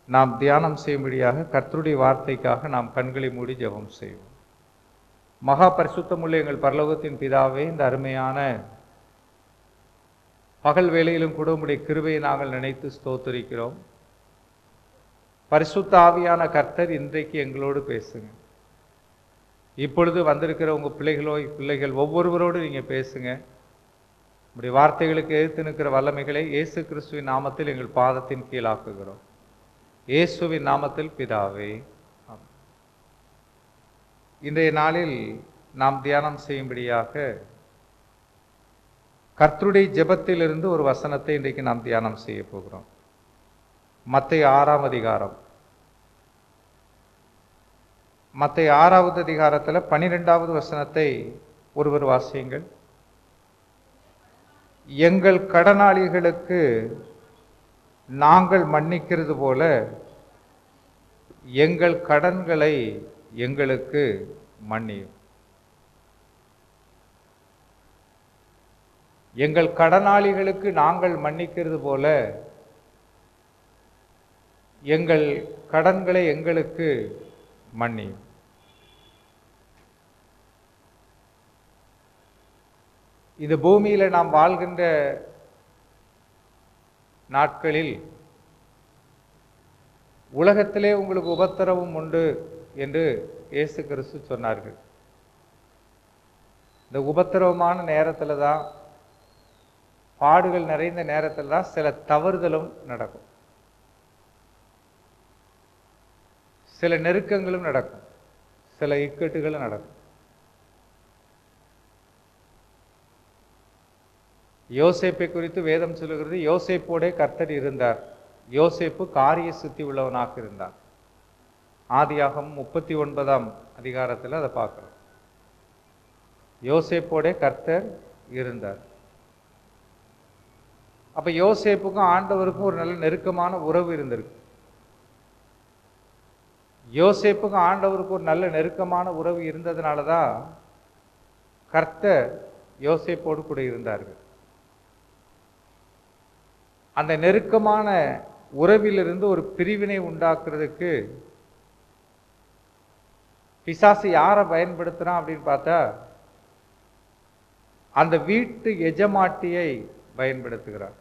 நாம் தியானம் செய்யும்படியாக கர்த்தருடைய வார்த்தைக்காக நாம் கண்களை மூடி ஜெபம் செய்வோம் மகா பரிசுத்தமுள்ள எங்கள் பரலோகத்தின் பிதாவே இந்த அருமையான பகல் வேளையிலும் கூட உம்முடைய கிருபையை நாங்கள் நினைத்து ஸ்தோத்தரிக்கிறோம் பரிசுத்த ஆவியான கர்த்தர் இன்றைக்கு எங்களோடு பேசுங்க இப்பொழுது வந்திருக்கிற உங்கள் பிள்ளைகளோ பிள்ளைகள் ஒவ்வொருவரோடு நீங்கள் பேசுங்க உங்களுடைய வார்த்தைகளுக்கு எதிர்த்து நிற்கிற வல்லமைகளை இயேசு கிறிஸ்துவின் நாமத்தில் எங்கள் பாதத்தின் கீழாக்குகிறோம் இயேசுவின் நாமத்தில் பிதாவே ஆமென். இன்றைய நாளில் நாம் தியானம் செய்யும்படியாக கர்த்தருடைய ஜெபத்திலிருந்து ஒரு வசனத்தை இன்றைக்கு நாம் தியானம் செய்ய போகிறோம் மத்தை ஆறாம் அதிகாரம் மத்தை ஆறாவது அதிகாரத்தில் பனிரெண்டாவது வசனத்தை ஒருவர் வாசியுங்கள் எங்கள் கடனாளிகளுக்கு நாங்கள் மன்னிக்கிறது போல எங்கள் கடன்களை எங்களுக்கு மன்னியும் எங்கள் கடனாளிகளுக்கு நாங்கள் மன்னிக்கிறது போல எங்கள் கடன்களை எங்களுக்கு மன்னியும் இந்த பூமியில நாம் வாழ்கின்ற நாட்களில் உலகத்திலே உங்களுக்கு உபத்திரவும் உண்டு என்று இயேசு கிறிஸ்து சொன்னார்கள் இந்த உபத்திரவமான நேரத்தில் தான் பாடுகள் நிறைந்த நேரத்தில் தான் சில தவறுதலும் நடக்கும் சில நெருக்கங்களும் நடக்கும் சில இக்கட்டுகளும் நடக்கும் யோசேப்பை குறித்து வேதம் சொல்லுகிறது யோசேப்போடே கர்த்தர் இருந்தார் யோசேப்பு காரிய சுத்தி உள்ளவனாக இருந்தார் ஆதியாகம் முப்பத்தி ஒன்பதாம் அதிகாரத்தில் அதை பார்க்கிறோம் யோசேப்போடே கர்த்தர் இருந்தார் அப்ப யோசேப்புக்கும் ஆண்டவருக்கும் ஒரு நல்ல நெருக்கமான உறவு இருந்திருக்கு யோசேப்புக்கும் ஆண்டவருக்கும் ஒரு நல்ல நெருக்கமான உறவு இருந்ததுனால தான் கர்த்தர் யோசேப்போடு கூட இருந்தார்கள் அந்த நெருக்கமான உறவிலிருந்து ஒரு பிரிவினை உண்டாக்குறதுக்கு பிசாசு யாரை பயன்படுத்துறான் அப்படின்னு பார்த்தா அந்த வீட்டு எஜமாட்டியை பயன்படுத்துகிறார்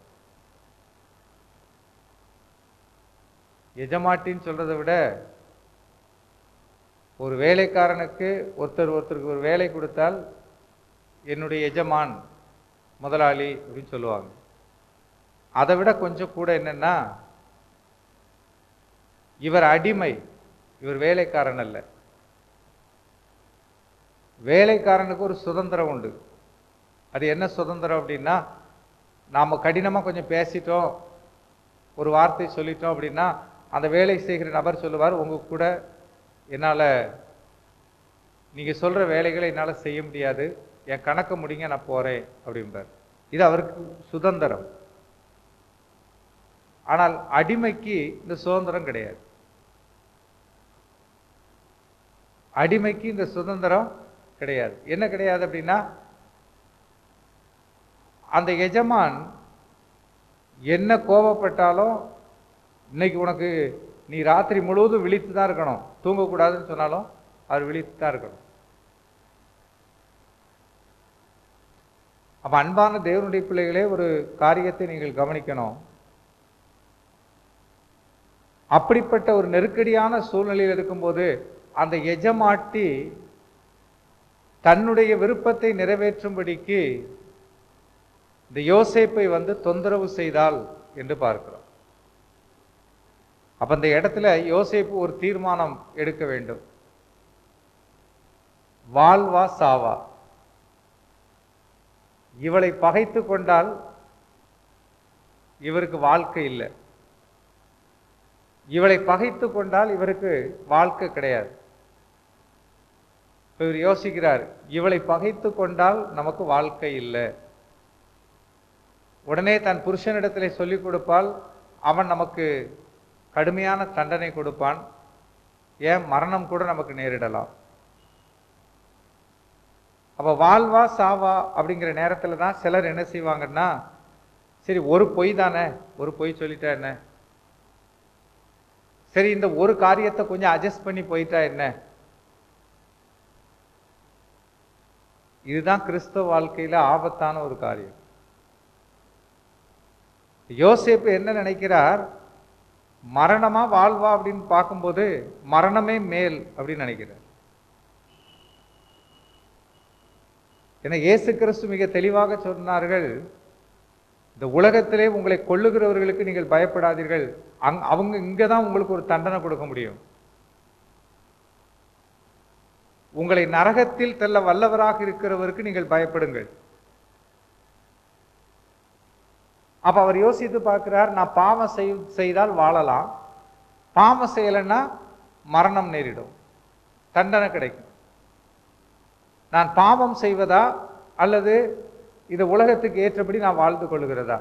எஜமாட்டின்னு சொல்றதை விட ஒரு வேலைக்காரனுக்கு ஒருத்தர் ஒருத்தருக்கு ஒரு வேலை கொடுத்தால் என்னுடைய எஜமான் முதலாளி அப்படின்னு சொல்லுவாங்க அதை விட கொஞ்சம் கூட என்னன்னா இவர் அடிமை இவர் வேலைக்காரன் அல்ல வேலைக்காரனுக்கு ஒரு சுதந்திரம் உண்டு அது என்ன சுதந்திரம் அப்படின்னா நாம் கடினமாக கொஞ்சம் பேசிட்டோம் ஒரு வார்த்தை சொல்லிட்டோம் அப்படின்னா அந்த வேலை செய்கிற நபர் சொல்லுவார் உங்க கூட என்னால் நீங்கள் சொல்கிற வேலைகளை என்னால் செய்ய முடியாது என் கணக்கு முடிங்க நான் போகிறேன் அப்படிம்பார் இது அவருக்கு சுதந்திரம் ஆனால் அடிமைக்கு இந்த சுதந்திரம் கிடையாது அடிமைக்கு இந்த சுதந்திரம் கிடையாது என்ன கிடையாது அப்படின்னா அந்த எஜமான் என்ன கோபப்பட்டாலும் இன்னைக்கு உனக்கு நீ ராத்திரி முழுவதும் விழித்து தான் இருக்கணும் தூங்கக்கூடாதுன்னு சொன்னாலும் அவர் விழித்து தான் இருக்கணும் அப்ப அன்பான தேவனுடைய பிள்ளைகளே ஒரு காரியத்தை நீங்கள் கவனிக்கணும் அப்படிப்பட்ட ஒரு நெருக்கடியான சூழ்நிலையில் இருக்கும்போது அந்த எஜமாட்டி தன்னுடைய விருப்பத்தை நிறைவேற்றும்படிக்கு இந்த யோசேப்பை வந்து தொந்தரவு செய்தால் என்று பார்க்கிறோம் அப்ப அந்த இடத்துல யோசேப்பு ஒரு தீர்மானம் எடுக்க வேண்டும் வாழ்வா சாவா இவளை பகைத்து கொண்டால் இவருக்கு வாழ்க்கை இல்லை இவளை பகைத்து கொண்டால் இவருக்கு வாழ்க்கை கிடையாது இப்ப இவர் யோசிக்கிறார் இவளை பகைத்து கொண்டால் நமக்கு வாழ்க்கை இல்லை உடனே தன் புருஷனிடத்திலே சொல்லிக் கொடுப்பால் அவன் நமக்கு கடுமையான தண்டனை கொடுப்பான் ஏன் மரணம் கூட நமக்கு நேரிடலாம் அப்ப வாழ்வா சாவா அப்படிங்கிற நேரத்துல தான் சிலர் என்ன செய்வாங்கன்னா சரி ஒரு பொய் தானே ஒரு பொய் சொல்லிட்டா என்ன சரி இந்த ஒரு காரியத்தை கொஞ்சம் அட்ஜஸ்ட் பண்ணி போயிட்டா என்ன இதுதான் கிறிஸ்தவ வாழ்க்கையில ஆபத்தான ஒரு காரியம் யோசேப்பு என்ன நினைக்கிறார் மரணமா வாழ்வா அப்படின்னு பார்க்கும்போது மரணமே மேல் அப்படின்னு நினைக்கிறார் ஏன்னா இயேசு கிறிஸ்து மிக தெளிவாக சொன்னார்கள் இந்த உலகத்திலே உங்களை கொல்லுகிறவர்களுக்கு நீங்கள் பயப்படாதீர்கள் அங் அவங்க இங்கே தான் உங்களுக்கு ஒரு தண்டனை கொடுக்க முடியும் உங்களை நரகத்தில் தெல்ல வல்லவராக இருக்கிறவருக்கு நீங்கள் பயப்படுங்கள் அப்ப அவர் யோசித்து பார்க்கிறார் நான் பாவம் செய் செய்தால் வாழலாம் பாவம் செய்யலைன்னா மரணம் நேரிடும் தண்டனை கிடைக்கும் நான் பாவம் செய்வதா அல்லது இந்த உலகத்துக்கு ஏற்றபடி நான் வாழ்ந்து கொள்கிறதா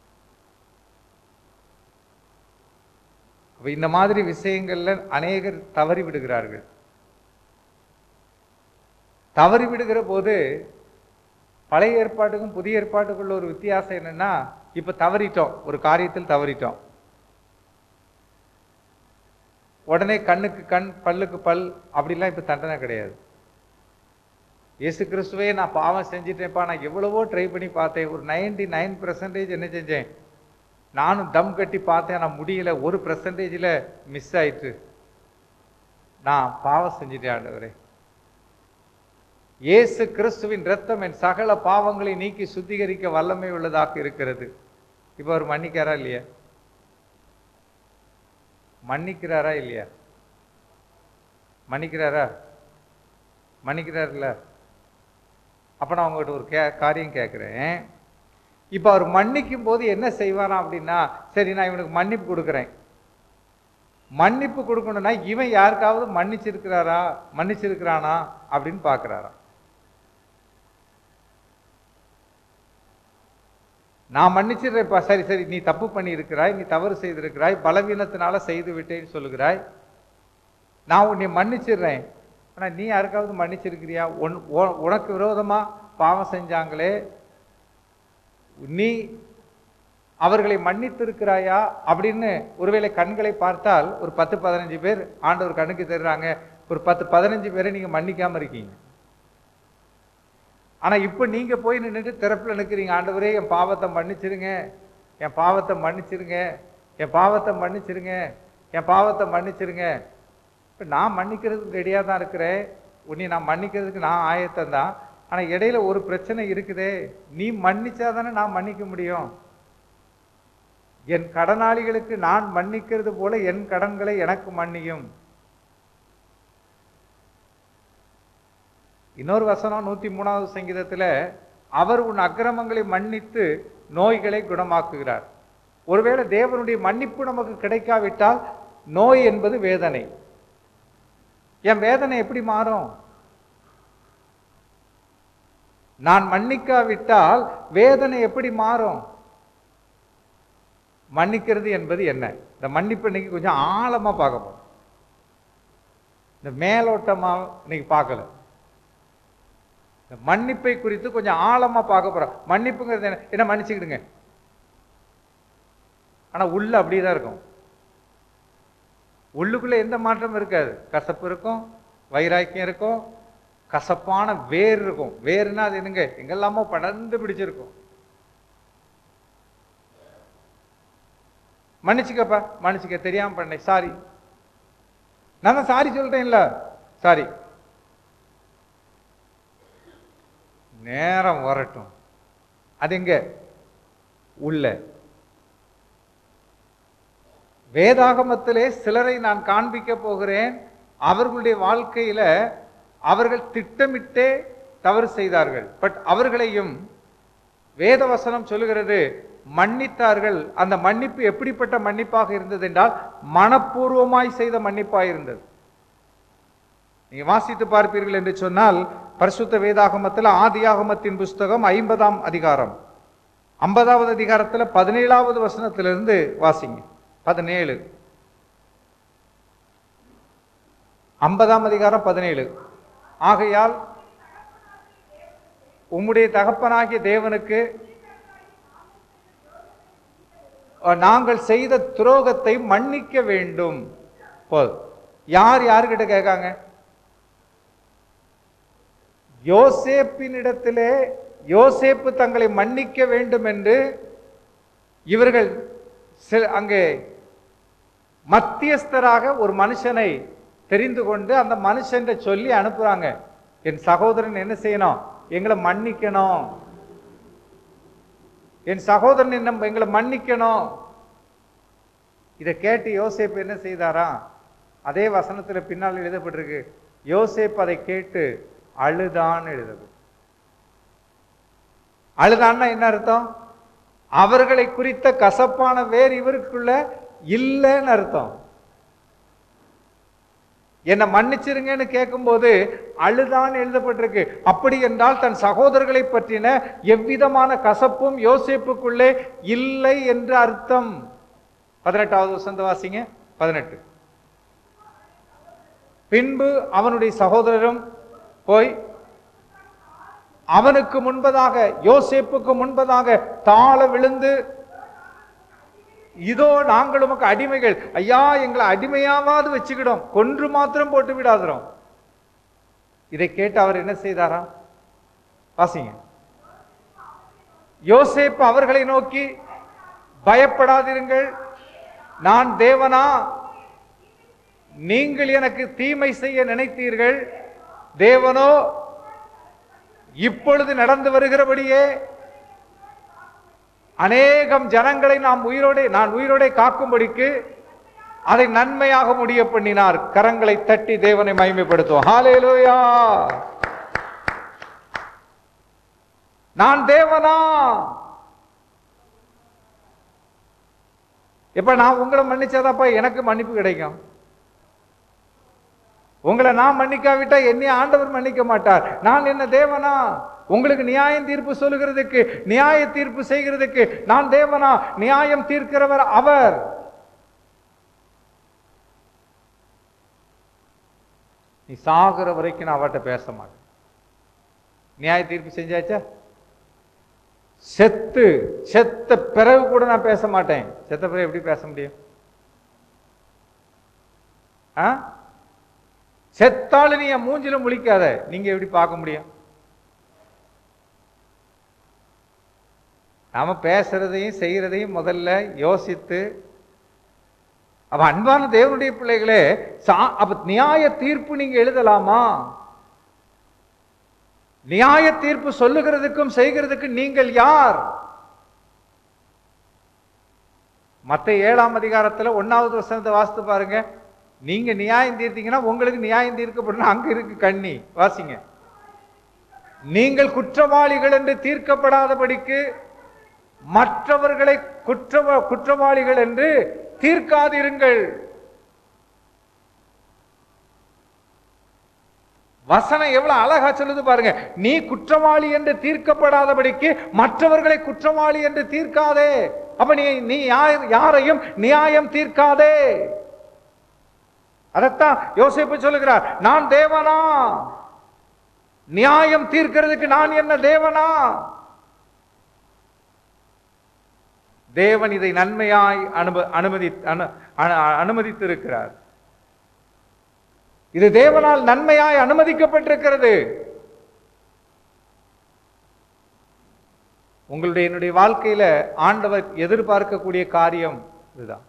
அப்ப இந்த மாதிரி விஷயங்கள்ல அநேகர் தவறி விடுகிறார்கள் தவறி விடுகிற போது பழைய ஏற்பாட்டுக்கும் புதிய ஏற்பாட்டுக்குள்ள ஒரு வித்தியாசம் என்னன்னா இப்ப தவறிட்டோம் ஒரு காரியத்தில் தவறிட்டோம் உடனே கண்ணுக்கு கண் பல்லுக்கு பல் அப்படிலாம் இப்ப தண்டனை கிடையாது இயேசு கிறிஸ்துவே நான் பாவம் செஞ்சிட்டேன்ப்பா நான் எவ்வளவோ ட்ரை பண்ணி பார்த்தேன் ஒரு நைன்டி நைன் என்ன செஞ்சேன் நானும் தம் கட்டி பார்த்தேன் நான் முடியல ஒரு பெர்சன்டேஜில் மிஸ் ஆயிட்டு நான் பாவம் செஞ்சிட்டேன் ஆண்டவரே இயேசு கிறிஸ்துவின் ரத்தம் என் சகல பாவங்களை நீக்கி சுத்திகரிக்க வல்லமை உள்ளதாக இருக்கிறது இப்போ அவர் மன்னிக்காரா இல்லையா மன்னிக்கிறாரா இல்லையா மன்னிக்கிறாரா மன்னிக்கிறார்ல அப்ப நான் உங்ககிட்ட ஒரு கே காரியம் கேட்குறேன் இப்போ அவர் மன்னிக்கும் போது என்ன செய்வாராம் அப்படின்னா சரி நான் இவனுக்கு மன்னிப்பு கொடுக்குறேன் மன்னிப்பு கொடுக்கணும்னா இவன் யாருக்காவது மன்னிச்சிருக்கிறாரா மன்னிச்சிருக்கிறானா அப்படின்னு பார்க்குறாரா நான் மன்னிச்சிடுறேன்ப்பா சரி சரி நீ தப்பு பண்ணி இருக்கிறாய் நீ தவறு செய்திருக்கிறாய் பலவீனத்தினால செய்து விட்டேன்னு சொல்லுகிறாய் நான் உன்னை மன்னிச்சிடுறேன் ஆனா நீ யாருக்காவது மன்னிச்சிருக்கிறியா உன் உ- உனக்கு விரோதமா பாவம் செஞ்சாங்களே நீ அவர்களை மன்னித்திருக்கிறாயா அப்படின்னு ஒருவேளை கண்களை பார்த்தால் ஒரு பத்து பதினஞ்சு பேர் ஆண்டவர் கண்ணுக்கு தருறாங்க ஒரு பத்து பதினஞ்சு பேரை நீங்க மன்னிக்காம இருக்கீங்க ஆனா இப்ப நீங்க போய் நின்னுட்டு திறப்புல நிற்கிறீங்க ஆண்டவரே என் பாவத்தை மன்னிச்சிருங்க என் பாவத்தை மன்னிச்சிருங்க என் பாவத்தை மன்னிச்சிருங்க என் பாவத்தை மன்னிச்சிருங்க இப்ப நான் மன்னிக்கிறதுக்கு ரெடியா தான் இருக்கிறேன் உன்னை நான் மன்னிக்கிறதுக்கு நான் ஆயத்தம் தான் ஆனா இடையில ஒரு பிரச்சனை இருக்குதே நீ மன்னிச்சாதானே நான் மன்னிக்க முடியும் என் கடனாளிகளுக்கு நான் மன்னிக்கிறது போல என் கடன்களை எனக்கு மன்னியும் இன்னொரு வசனம் நூத்தி மூணாவது சங்கீதத்துல அவர் உன் அக்கிரமங்களை மன்னித்து நோய்களை குணமாக்குகிறார் ஒருவேளை தேவனுடைய மன்னிப்பு நமக்கு கிடைக்காவிட்டால் நோய் என்பது வேதனை என் வேதனை எப்படி மாறும் நான் மன்னிக்காவிட்டால் வேதனை எப்படி மாறும் மன்னிக்கிறது என்பது என்ன இந்த மன்னிப்பு இன்னைக்கு கொஞ்சம் ஆழமா பார்க்க போறோம் இந்த மேலோட்டமா இன்னைக்கு பார்க்கல இந்த மன்னிப்பை குறித்து கொஞ்சம் ஆழமா பார்க்க போறோம் மன்னிப்புங்கிறது என்ன என்ன மன்னிச்சுக்கிடுங்க ஆனா உள்ள அப்படியே தான் இருக்கும் உள்ளுக்குள்ள எந்த மாற்றமும் இருக்காது கசப்பு இருக்கும் வைராக்கியம் இருக்கும் கசப்பான வேர் இருக்கும் வேர்னா அது என்னங்க எங்கெல்லாமோ படர்ந்து பிடிச்சிருக்கும் மன்னிச்சுக்கப்பா மன்னிச்சுக்க தெரியாம பண்ணேன் சாரி நான் தான் சாரி சொல்லிட்டேன்ல சாரி நேரம் வரட்டும் அது எங்க உள்ள வேதாகமத்திலே சிலரை நான் காண்பிக்க போகிறேன் அவர்களுடைய வாழ்க்கையில அவர்கள் திட்டமிட்டே தவறு செய்தார்கள் பட் அவர்களையும் வேதவசனம் சொல்லுகிறது மன்னித்தார்கள் அந்த மன்னிப்பு எப்படிப்பட்ட மன்னிப்பாக இருந்தது என்றால் மனப்பூர்வமாய் செய்த மன்னிப்பாய் இருந்தது நீங்க வாசித்து பார்ப்பீர்கள் என்று சொன்னால் பரிசுத்த வேதாகமத்தில் ஆதியாகமத்தின் புஸ்தகம் ஐம்பதாம் அதிகாரம் ஐம்பதாவது அதிகாரத்தில் பதினேழாவது வசனத்திலிருந்து வாசிங்க பதினேழு ஐம்பதாம் அதிகாரம் பதினேழு ஆகையால் உம்முடைய தகப்பனாகிய தேவனுக்கு அஹ், நாங்கள் செய்த துரோகத்தை மன்னிக்க வேண்டும் போதும் யார் யாருக்கிட்ட கேட்காங்க யோசேப்பினிடத்திலே யோசேப்பு தங்களை மன்னிக்க வேண்டும் என்று இவர்கள் சில- அங்கே மத்தியஸ்தராக ஒரு மனுஷனை தெரிந்து கொண்டு அந்த மனுஷன் சொல்லி அனுப்புறாங்க என் சகோதரன் என்ன செய்யணும் எங்களை மன்னிக்கணும் என் சகோதரன் என்ன எங்களை மன்னிக்கணும் இதை கேட்டு யோசேப்பு என்ன செய்தாராம் அதே வசனத்துல பின்னால் எழுதப்பட்டிருக்கு யோசேப்பு அதை கேட்டு அழுதான் எழுதப்பட்டு அழுதான்னா என்ன அர்த்தம் அவர்களை குறித்த கசப்பான வேர் இவருக்குள்ள இல்லைன்னு அர்த்தம் என்னை மன்னிச்சிருங்கன்னு கேட்கும்போது அழுதான் எழுதப்பட்டிருக்கு அப்படி என்றால் தன் சகோதரர்களை பற்றின எவ்விதமான கசப்பும் யோசேப்புக்குள்ளே இல்லை என்று அர்த்தம் பதினெட்டாவது வசந்த வாசிங்க பதினெட்டு பின்பு அவனுடைய சகோதரரும் போய் அவனுக்கு முன்பதாக யோசேப்புக்கு முன்பதாக தாழ விழுந்து இதோ நாங்கள் உமக்கு அடிமைகள் ஐயா எங்களை அடிமையாவது வச்சுக்கிடும் கொன்று மாத்திரம் போட்டு விடாதுறோம் இதை கேட்டு அவர் என்ன செய்தாராம் வாசிங்க யோசேப்பு அவர்களை நோக்கி பயப்படாதிருங்கள் நான் தேவனா நீங்கள் எனக்கு தீமை செய்ய நினைத்தீர்கள் தேவனோ இப்பொழுது நடந்து வருகிறபடியே அநேகம் ஜனங்களை நாம் உயிரோடே நான் உயிரோடே காக்கும்படிக்கு அதை நன்மையாக முடிய பண்ணினார் கரங்களை தட்டி தேவனை மகிமைப்படுத்துவோம் ஹalleluya நான் தேவனா இப்ப நான் உங்களை மன்னிச்சாதாப்பா எனக்கு மன்னிப்பு கிடைக்கும் உங்களை நான் மன்னிக்காவிட்டா என்னை ஆண்டவர் மன்னிக்க மாட்டார் நான் என்ன தேவனா உங்களுக்கு நியாயம் தீர்ப்பு சொல்லுகிறதுக்கு நியாய தீர்ப்பு செய்கிறதுக்கு நான் தேவனா நியாயம் தீர்க்கிறவர் அவர் நீ சாகுற வரைக்கும் நான் அவர்கிட்ட பேச மாட்டேன் நியாய தீர்ப்பு செஞ்சாச்சா செத்து செத்த பிறகு கூட நான் பேச மாட்டேன் செத்த பிறகு எப்படி பேச முடியும் ஆ செத்தாலும் நீ என் மூஞ்சில முழிக்காத நீங்க எப்படி பார்க்க முடியும் நாம பேசுறதையும் செய்யறதையும் முதல்ல யோசித்து அப்ப அன்பான தேவனுடைய பிள்ளைகளே சா- அப்ப நியாய தீர்ப்பு நீங்க எழுதலாமா நியாய தீர்ப்பு சொல்லுகிறதுக்கும் செய்கிறதுக்கும் நீங்கள் யார் மத்த ஏழாம் அதிகாரத்துல ஒன்னாவது வசனத்தை வாசித்து பாருங்க நீங்க நியாயம் தீர்த்தீங்கன்னா உங்களுக்கு நியாயம் தீர்க்கப்படணும் அங்க இருக்கு கண்ணி வாசிங்க நீங்கள் குற்றவாளிகள் என்று தீர்க்கப்படாதபடிக்கு மற்றவர்களை குற்றவா குற்றவாளிகள் என்று தீர்க்காதிருங்கள் வசனம் எவ்வளவு அழகா சொல்லுது பாருங்க நீ குற்றவாளி என்று தீர்க்கப்படாதபடிக்கு மற்றவர்களை குற்றவாளி என்று தீர்க்காதே அப்ப நீ நீ யார்- யாரையும் நியாயம் தீர்க்காதே அதைத்தான் யோசிப்பு சொல்லுகிறார் நான் தேவனா நியாயம் தீர்க்கிறதுக்கு நான் என்ன தேவனா தேவன் இதை நன்மையாய் அனும அனுமதி அனு- அனு- அனுமதித்திருக்கிறார் இது தேவனால் நன்மையாய் அனுமதிக்கப்பட்டிருக்கிறது உங்களுடைய என்னுடைய வாழ்க்கையில ஆண்டவர் எதிர்பார்க்கக்கூடிய காரியம் இதுதான்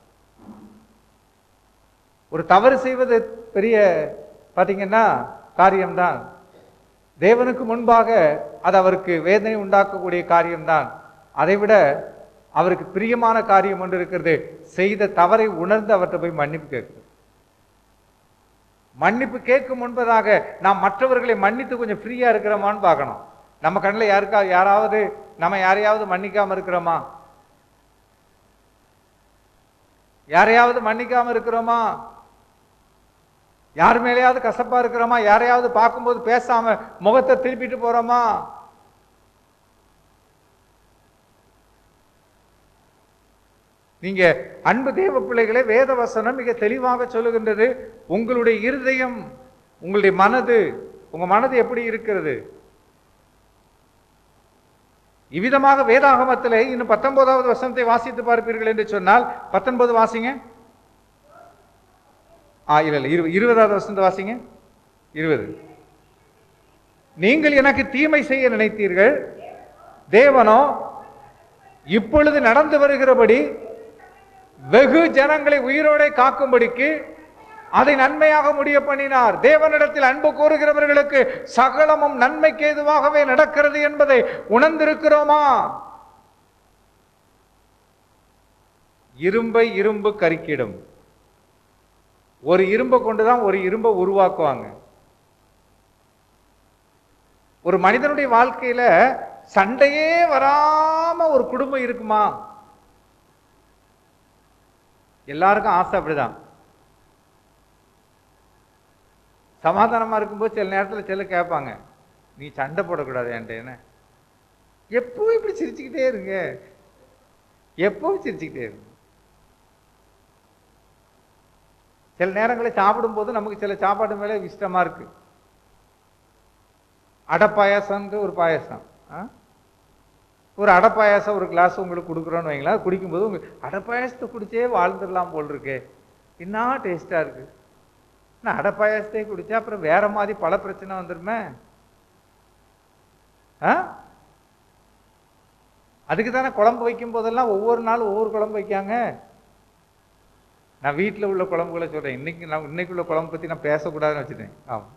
ஒரு தவறு செய்வது பெரிய பாத்தீங்கன்னா காரியம்தான் தேவனுக்கு முன்பாக அது அவருக்கு வேதனை உண்டாக்கக்கூடிய காரியம்தான் அதைவிட அவருக்கு பிரியமான காரியம் ஒன்று இருக்கிறது செய்த தவறை உணர்ந்து அவர்கிட்ட போய் மன்னிப்பு கேட்குது மன்னிப்பு கேட்கும் முன்பதாக நாம் மற்றவர்களை மன்னித்து கொஞ்சம் ஃப்ரீயா இருக்கிறோமான்னு பார்க்கணும் நம்ம கண்ணில் யாருக்கா யாராவது நம்ம யாரையாவது மன்னிக்காம இருக்கிறோமா யாரையாவது மன்னிக்காம இருக்கிறோமா யார் மேலேயாவது கசப்பா இருக்கிறோமா யாரையாவது பார்க்கும்போது பேசாம முகத்தை திருப்பிட்டு போறோமா நீங்க அன்பு தேவ பிள்ளைகளே வேத வசனம் மிக தெளிவாக சொல்லுகின்றது உங்களுடைய இருதயம் உங்களுடைய மனது உங்க மனது எப்படி இருக்கிறது இவ்விதமாக வேதாகமத்திலே இன்னும் பத்தொன்பதாவது வசனத்தை வாசித்து பார்ப்பீர்கள் என்று சொன்னால் பத்தொன்பது வாசிங்க ஆ இல்ல இல்ல இரு இருபதாவது வசந்த வாசிங்க இருபது நீங்கள் எனக்கு தீமை செய்ய நினைத்தீர்கள் தேவனோ இப்பொழுது நடந்து வருகிறபடி வெகு ஜனங்களை உயிரோடே காக்கும்படிக்கு அதை நன்மையாக முடிய பண்ணினார் தேவனிடத்தில் அன்பு கூறுகிறவர்களுக்கு சகலமும் நன்மைக்கு ஏதுவாகவே நடக்கிறது என்பதை உணர்ந்திருக்கிறோமா இரும்பை இரும்பு கருக்கிடும் ஒரு இரும்பை கொண்டுதான் ஒரு இரும்பை உருவாக்குவாங்க ஒரு மனிதனுடைய வாழ்க்கையில சண்டையே வராம ஒரு குடும்பம் இருக்குமா எல்லாருக்கும் ஆசை அப்படிதான் சமாதானமா இருக்கும்போது சில நேரத்துல சில கேட்பாங்க நீ சண்டை போடக்கூடாது என்கிட்ட என்ன எப்பவும் இப்படி சிரிச்சுக்கிட்டே இருங்க எப்பவும் சிரிச்சுக்கிட்டே இருங்க சில நேரங்களில் சாப்பிடும்போது நமக்கு சில சாப்பாடு மேலே இஷ்டமா இருக்கு அடை பாயாசம்ன்ட்டு ஒரு பாயாசம் ஆ? ஒரு அடை பாயாசம் ஒரு கிளாஸ் உங்களுக்கு கொடுக்குறோன்னு வைங்களேன் குடிக்கும்போது உங்களுக்கு அடை பாயாசத்தை குடிச்சே வாழ்ந்துடலாம் போல் இருக்கே என்ன டேஸ்டா இருக்கு நான் அடை பாயாசத்தையே குடிச்சா அப்புறம் வேற மாதிரி பல பிரச்சனை வந்துருமே ஆ அதுக்கு தானே குழம்பு வைக்கும் போதெல்லாம் ஒவ்வொரு நாளும் ஒவ்வொரு குழம்பு வைக்காங்க நான் வீட்டில் உள்ள குழம்புகளை சொல்றேன் இன்னைக்கு நான் இன்னைக்கு உள்ள குழம்பு பத்தி நான் பேசக்கூடாதுன்னு வச்சுட்டேன் ஆமா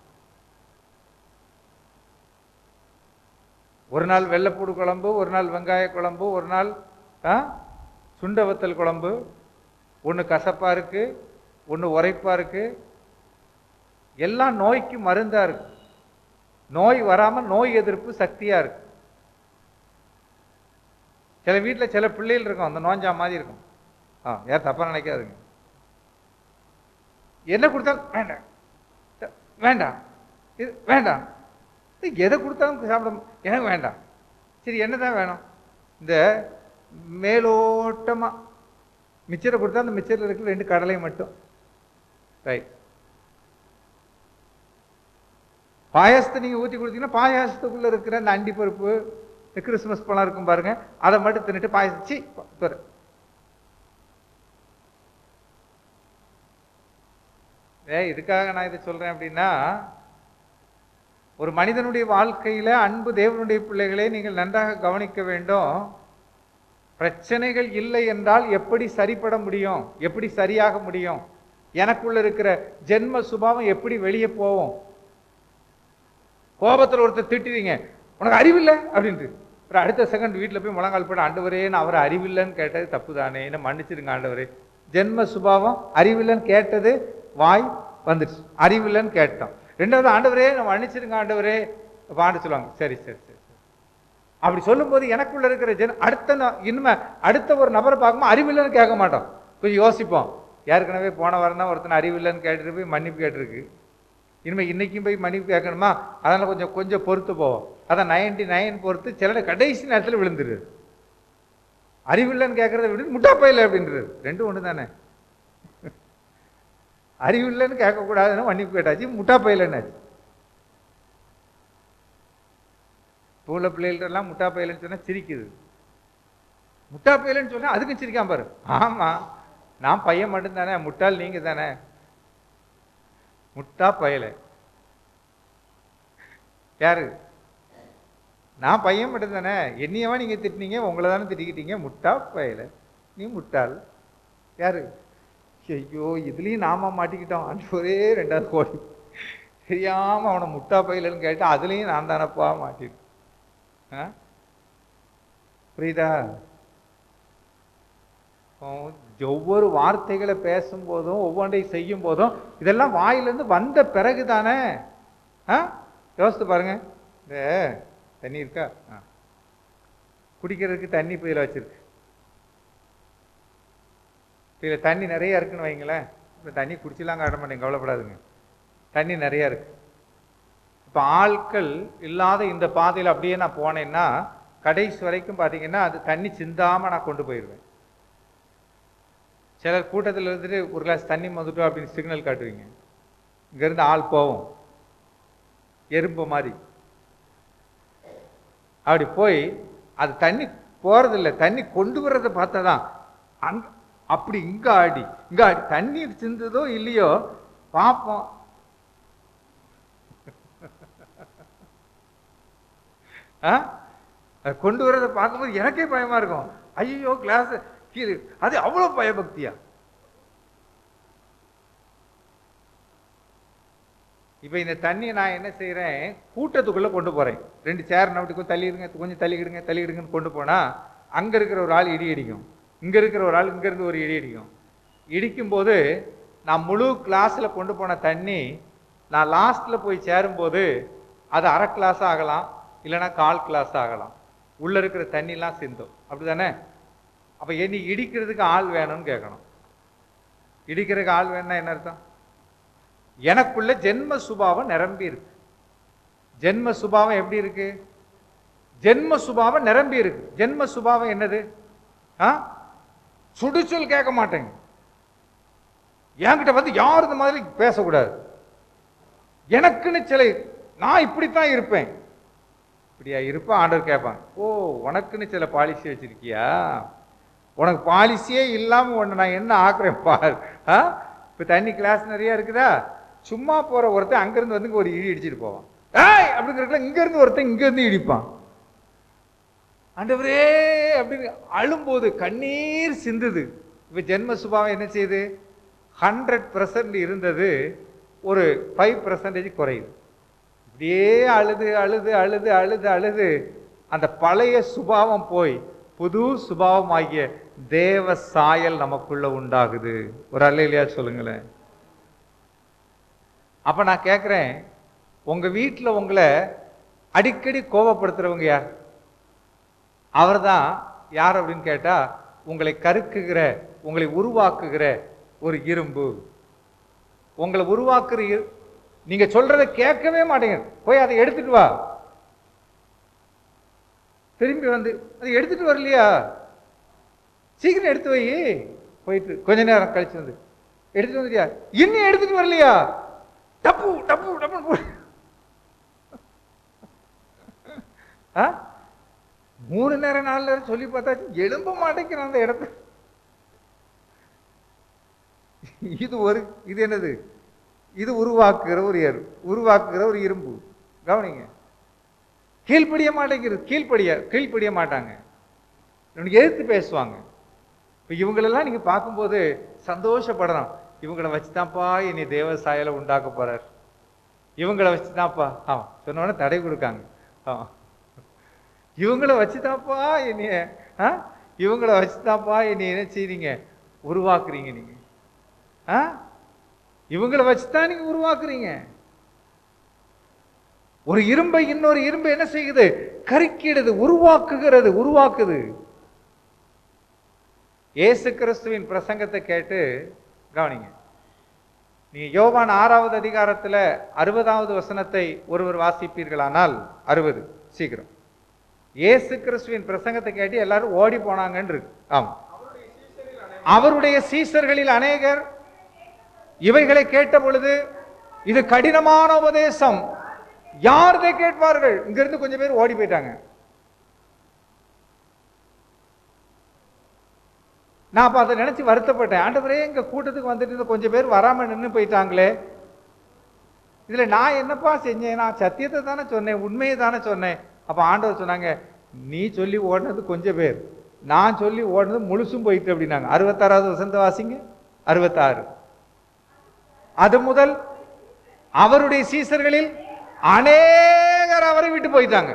ஒரு நாள் வெள்ளைப்பூடு குழம்பு ஒரு நாள் வெங்காய குழம்பு ஒரு நாள் ஆ, சுண்ட வத்தல் குழம்பு ஒன்று கசப்பா இருக்கு ஒன்று உரைப்பா இருக்கு எல்லாம் நோய்க்கு மருந்தா இருக்கு நோய் வராம நோய் எதிர்ப்பு சக்தியா இருக்கு சில வீட்டில் சில பிள்ளைகள் இருக்கும் அந்த நோஞ்சா மாதிரி இருக்கும் ஆ ஏன் தப்பா நினைக்காதுங்க என்ன கொடுத்தாலும் வேண்டாம் த- வேண்டாம் இது வேண்டாம் இது எதை கொடுத்தாலும் சாப்பிட மு- எனக்கு வேண்டாம் சரி என்னதான் வேணும் இந்த மேலோட்டமா மிச்சரை கொடுத்தா அந்த மிச்சரில் இருக்கிற ரெண்டு கடலை மட்டும் ரைட் பாயாசத்தை நீங்க ஊற்றி கொடுத்தீங்கன்னா பாயாசத்துக்குள்ள இருக்கிற அந்த அண்டி பருப்பு இந்த கிறிஸ்மஸ் பழம் இருக்கும் பாருங்க அதை மட்டும் தின்னுட்டு பாயாசம் சி பாரு. ஏ இதுக்காக நான் இதை சொல்றேன் அப்படின்னா ஒரு மனிதனுடைய வாழ்க்கையில அன்பு தேவனுடைய பிள்ளைகளை நீங்கள் நன்றாக கவனிக்க வேண்டும் பிரச்சனைகள் இல்லை என்றால் எப்படி சரிப்பட முடியும் எப்படி சரியாக முடியும் எனக்குள்ள இருக்கிற ஜென்ம சுபாவம் எப்படி வெளியே போகும் கோபத்துல ஒருத்தர் திட்டுவீங்க உனக்கு அறிவில்லை அப்படின்ட்டு அப்புறம் அடுத்த செகண்ட் வீட்டில் போய் முழங்கால் போட ஆண்டவரே நான் அவரை அறிவில்லைன்னு கேட்டது தப்பு தானே என்ன மன்னிச்சிருங்க ஆண்டவரே ஜென்ம சுபாவம் அறிவில்லைன்னு கேட்டது வாய் வந்துடுச்சு அறிவில்லைன்னு கேட்டோம் ரெண்டாவது ஆண்டவரே நான் மன்னிச்சிருங்க ஆண்டவரே அப்ப ஆண்டு சொல்லுவாங்க சரி சரி சரி சரி அப்படி சொல்லும்போது எனக்குள்ள இருக்கிற ஜென் அடுத்த ந- இனிமே அடுத்த ஒரு நபரை பார்க்கும்போது அறிவில்லைன்னு கேட்க மாட்டோம் கொஞ்சம் யோசிப்போம் ஏற்கனவே போன வாரம் தான் ஒருத்தன் அறிவில்லைன்னு கேட்டுட்டு போய் மன்னிப்பு கேட்டிருக்கு இனிமே இன்னைக்கும் போய் மன்னிப்பு கேட்கணுமா அதனால கொஞ்சம் கொஞ்சம் பொறுத்து போவோம் அதான் நைன்டி நைன் பொறுத்து சில கடைசி நேரத்தில் விழுந்துரு அறிவில்லைன்னு கேட்கறத விட முட்டா பையில அப்படின்றது ரெண்டும் ஒன்று தானே அறிவில்லைன்னு கேட்கக்கூடாதுன்னு மன்னிப்பு கேட்டாச்சு முட்டா பையிலன்னாச்சு இப்போ உள்ள பிள்ளைகள்ட்டெல்லாம் முட்டா பையலன்னு சொன்னா சிரிக்குது முட்டா பையலன்னு சொன்னா அதுக்கும் சிரிக்காம பாரு ஆமா நான் பையன் மட்டும்தானே முட்டாள் நீங்க தானே முட்டா பயல யாரு நான் பையன் மட்டும் தானே என்னையவா நீங்க திட்டினீங்க உங்களை தானே திட்டிக்கிட்டீங்க முட்டா பயல நீ முட்டாள் யாரு ஐயோ இதுலயும் நாம மாட்டிக்கிட்டோம் ஒரே ரெண்டாவது கோடி தெரியாம அவனை முட்டா பையலன்னு கேட்டு அதுலயும் நான் தானப்பா மாட்டிருக்கேன் ஆ? புரியுதா இப்போ ஒவ்வொரு வார்த்தைகளை பேசும்போதும் ஒவ்வொன்றையும் செய்யும் போதும் இதெல்லாம் வாயிலிருந்து வந்த பிறகு தானே ஆ யோசித்து பாருங்க இந்த தண்ணி இருக்கா ஆ குடிக்கிறதுக்கு தண்ணி பையில வச்சிருக்கு இதில் தண்ணி நிறைய இருக்குன்னு வைங்களேன் இப்போ தண்ணி குடிச்சலாம் காட்ட மாட்டேங்க கவலைப்படாதுங்க தண்ணி நிறைய இருக்கு இப்போ ஆட்கள் இல்லாத இந்த பாதையில் அப்படியே நான் போனேன்னா கடைசி வரைக்கும் பார்த்தீங்கன்னா அது தண்ணி சிந்தாம நான் கொண்டு போயிடுவேன் சிலர் கூட்டத்தில் இருந்துட்டு ஒரு கிளாஸ் தண்ணி வந்துட்டோம் அப்படின்னு சிக்னல் காட்டுவீங்க இங்கேருந்து ஆள் போவோம் எறும்பு மாதிரி அப்படி போய் அது தண்ணி போறதில்ல தண்ணி கொண்டு வர்றதை பார்த்தா தான் அங்க அப்படி இங்க ஆடி இங்க ஆடி தண்ணீர் சிந்துதோ இல்லையோ பார்ப்போம் ஆ? அது கொண்டு வரதை பார்க்கும்போது எனக்கே பயமா இருக்கும் ஐயோ கிளாஸ் கீழே அது அவ்வளவு பயபக்தியா இப்போ இந்த தண்ணியை நான் என்ன செய்றேன் கூட்டத்துக்குள்ள கொண்டு போறேன் ரெண்டு சேர் நம்பிட்டு தள்ளிடுங்க கொஞ்சம் தள்ளிக்கிடுங்க தள்ளிக்கிடுங்கன்னு கொண்டு போனா அங்க இருக்கிற ஒரு ஆள் இடி அடிக்கும் இங்க இருக்கிற ஒரு ஆள் இங்க இருந்து ஒரு இடி அடிக்கும் இடிக்கும்போது நான் முழு கிளாஸ்ல கொண்டு போன தண்ணி நான் லாஸ்ட்ல போய் சேரும்போது அது அரை கிளாஸ் ஆகலாம் இல்லைன்னா கால் கிளாஸ் ஆகலாம் உள்ள இருக்கிற தண்ணிலாம் சிந்தும் அப்படிதானே அப்ப என்னை இடிக்கிறதுக்கு ஆள் வேணும்னு கேட்கணும் இடிக்கிறதுக்கு ஆள் வேணும்னா என்ன அர்த்தம் எனக்குள்ள ஜென்ம சுபாவம் நிரம்பி இருக்கு ஜென்ம சுபாவம் எப்படி இருக்கு ஜென்ம சுபாவம் நிரம்பி இருக்கு ஜென்ம சுபாவம் என்னது ஆ சுடுச்சொல் கேட்க மாட்டேங்க என்கிட்ட வந்து யார் இந்த மாதிரி பேசக்கூடாது எனக்குன்னு சில நான் இப்படித்தான் இருப்பேன் இப்படியா இருப்பேன் ஆண்டவர் கேட்பாங்க ஓ உனக்குன்னு சில பாலிசி வச்சிருக்கியா உனக்கு பாலிசியே இல்லாம உன்னை நான் என்ன ஆக்குறேன் பார் ஆ இப்ப தண்ணி கிளாஸ் நிறைய இருக்குதா சும்மா போற ஒருத்தன் அங்கிருந்து வந்து இங்க ஒரு இடி இடிச்சிட்டு போவான் ஏய் அப்படிங்கிறதுல இங்க இருந்து ஒருத்தன் இங்க இருந்து இடிப்பான் ஆண்டவரே அப்படின்னு அழும்போது கண்ணீர் சிந்துது இப்ப ஜென்ம சுபாவம் என்ன செய்யுது ஹண்ட்ரட் பர்சன்ட் இருந்தது ஒரு ஃபைவ் பர்சன்டேஜ் குறையுது இப்படியே அழுது அழுது அழுது அழுது அழுது அந்த பழைய சுபாவம் போய் புது சுபாவம் ஆகிய தேவ சாயல் நமக்குள்ள உண்டாகுது ஒரு அல்லையா சொல்லுங்களேன் அப்ப நான் கேட்கிறேன் உங்க வீட்டுல உங்களை அடிக்கடி கோபப்படுத்துறவங்க யார் அவர்தான் யார் அப்படின்னு கேட்டா உங்களை கருக்குகிற உங்களை உருவாக்குகிற ஒரு இரும்பு உங்களை உருவாக்குற இரு- நீங்க சொல்றதை கேட்கவே மாட்டீங்க போய் அதை எடுத்துட்டு வா திரும்பி வந்து அதை எடுத்துட்டு வரலையா சீக்கிரம் எடுத்து வை போயிட்டு கொஞ்ச நேரம் கழிச்சு வந்து எடுத்துட்டு வந்துட்டியா இன்னும் எடுத்துட்டு வரலையா டப்பு டப்பு டப்பு போ ஆ? மூணு நேரம் நாலு நேரம் சொல்லி பார்த்தாச்சு எழும்ப மாட்டேங்கிறான் அந்த இடத்துல இது ஒரு இது என்னது இது உருவாக்குகிற ஒரு எரு உருவாக்குகிற ஒரு இரும்பு கவனிங்க கீழ்ப்படிய மாட்டேங்கிறது கீழ்ப்படிய கீழ்ப்படிய மாட்டாங்க இவனுக்கு எதிர்த்து பேசுவாங்க இப்போ இவங்களெல்லாம் நீங்க பார்க்கும்போது சந்தோஷப்படலாம் இவங்களை வச்சுதான்ப்பா இனி தேவ சாயலை உண்டாக்க போறார் இவங்களை வச்சுதான்ப்பா ஆமா சொன்ன உடனே தடை கொடுக்காங்க ஆமா இவங்கள வச்சுதான்ப்பா என்னைய ஆ இவங்கள வச்சுதான்ப்பா என்னை என்ன செய்றீங்க உருவாக்குறீங்க நீங்க ஆ இவங்கள வச்சுதான் நீங்க உருவாக்குறீங்க ஒரு இரும்பை இன்னொரு இரும்பை என்ன செய்யுது கருக்கிடுது உருவாக்குகிறது உருவாக்குது இயேசு கிறிஸ்துவின் பிரசங்கத்தை கேட்டு கவனிங்க நீங்க யோவான் ஆறாவது அதிகாரத்துல அறுபதாவது வசனத்தை ஒருவர் வாசிப்பீர்களானால் அறுபது சீக்கிரம் இயேசு கிறிஸ்துவின் பிரசங்கத்தை கேட்டு எல்லாரும் ஓடி போனாங்கன்னு இருக்கு ஆமா அவருடைய சீசர்களில் அநேகர் இவைகளை கேட்ட பொழுது இது கடினமான உபதேசம் யார் இதை கேட்பார்கள் இங்கிருந்து கொஞ்சம் பேர் ஓடி போயிட்டாங்க நான் அப்ப அதை நினைச்சு வருத்தப்பட்டேன் ஆண்டவரே எங்க கூட்டத்துக்கு வந்துட்டு இருந்த கொஞ்சம் பேர் வராம நின்னு போயிட்டாங்களே இதுல நான் என்னப்பா செஞ்சேன் நான் சத்தியத்தை தானே சொன்னேன் உண்மையை தானே சொன்னேன் அப்ப ஆண்டவர் சொன்னாங்க நீ சொல்லி ஓடினது கொஞ்சம் பேர் நான் சொல்லி ஓடினது முழுசும் போயிட்டு அப்படின்னாங்க அறுபத்தாறாவது வசந்த வாசிங்க அறுபத்தாறு அது முதல் அவருடைய சீசர்களில் அநேகர் அவரை விட்டு போயிட்டாங்க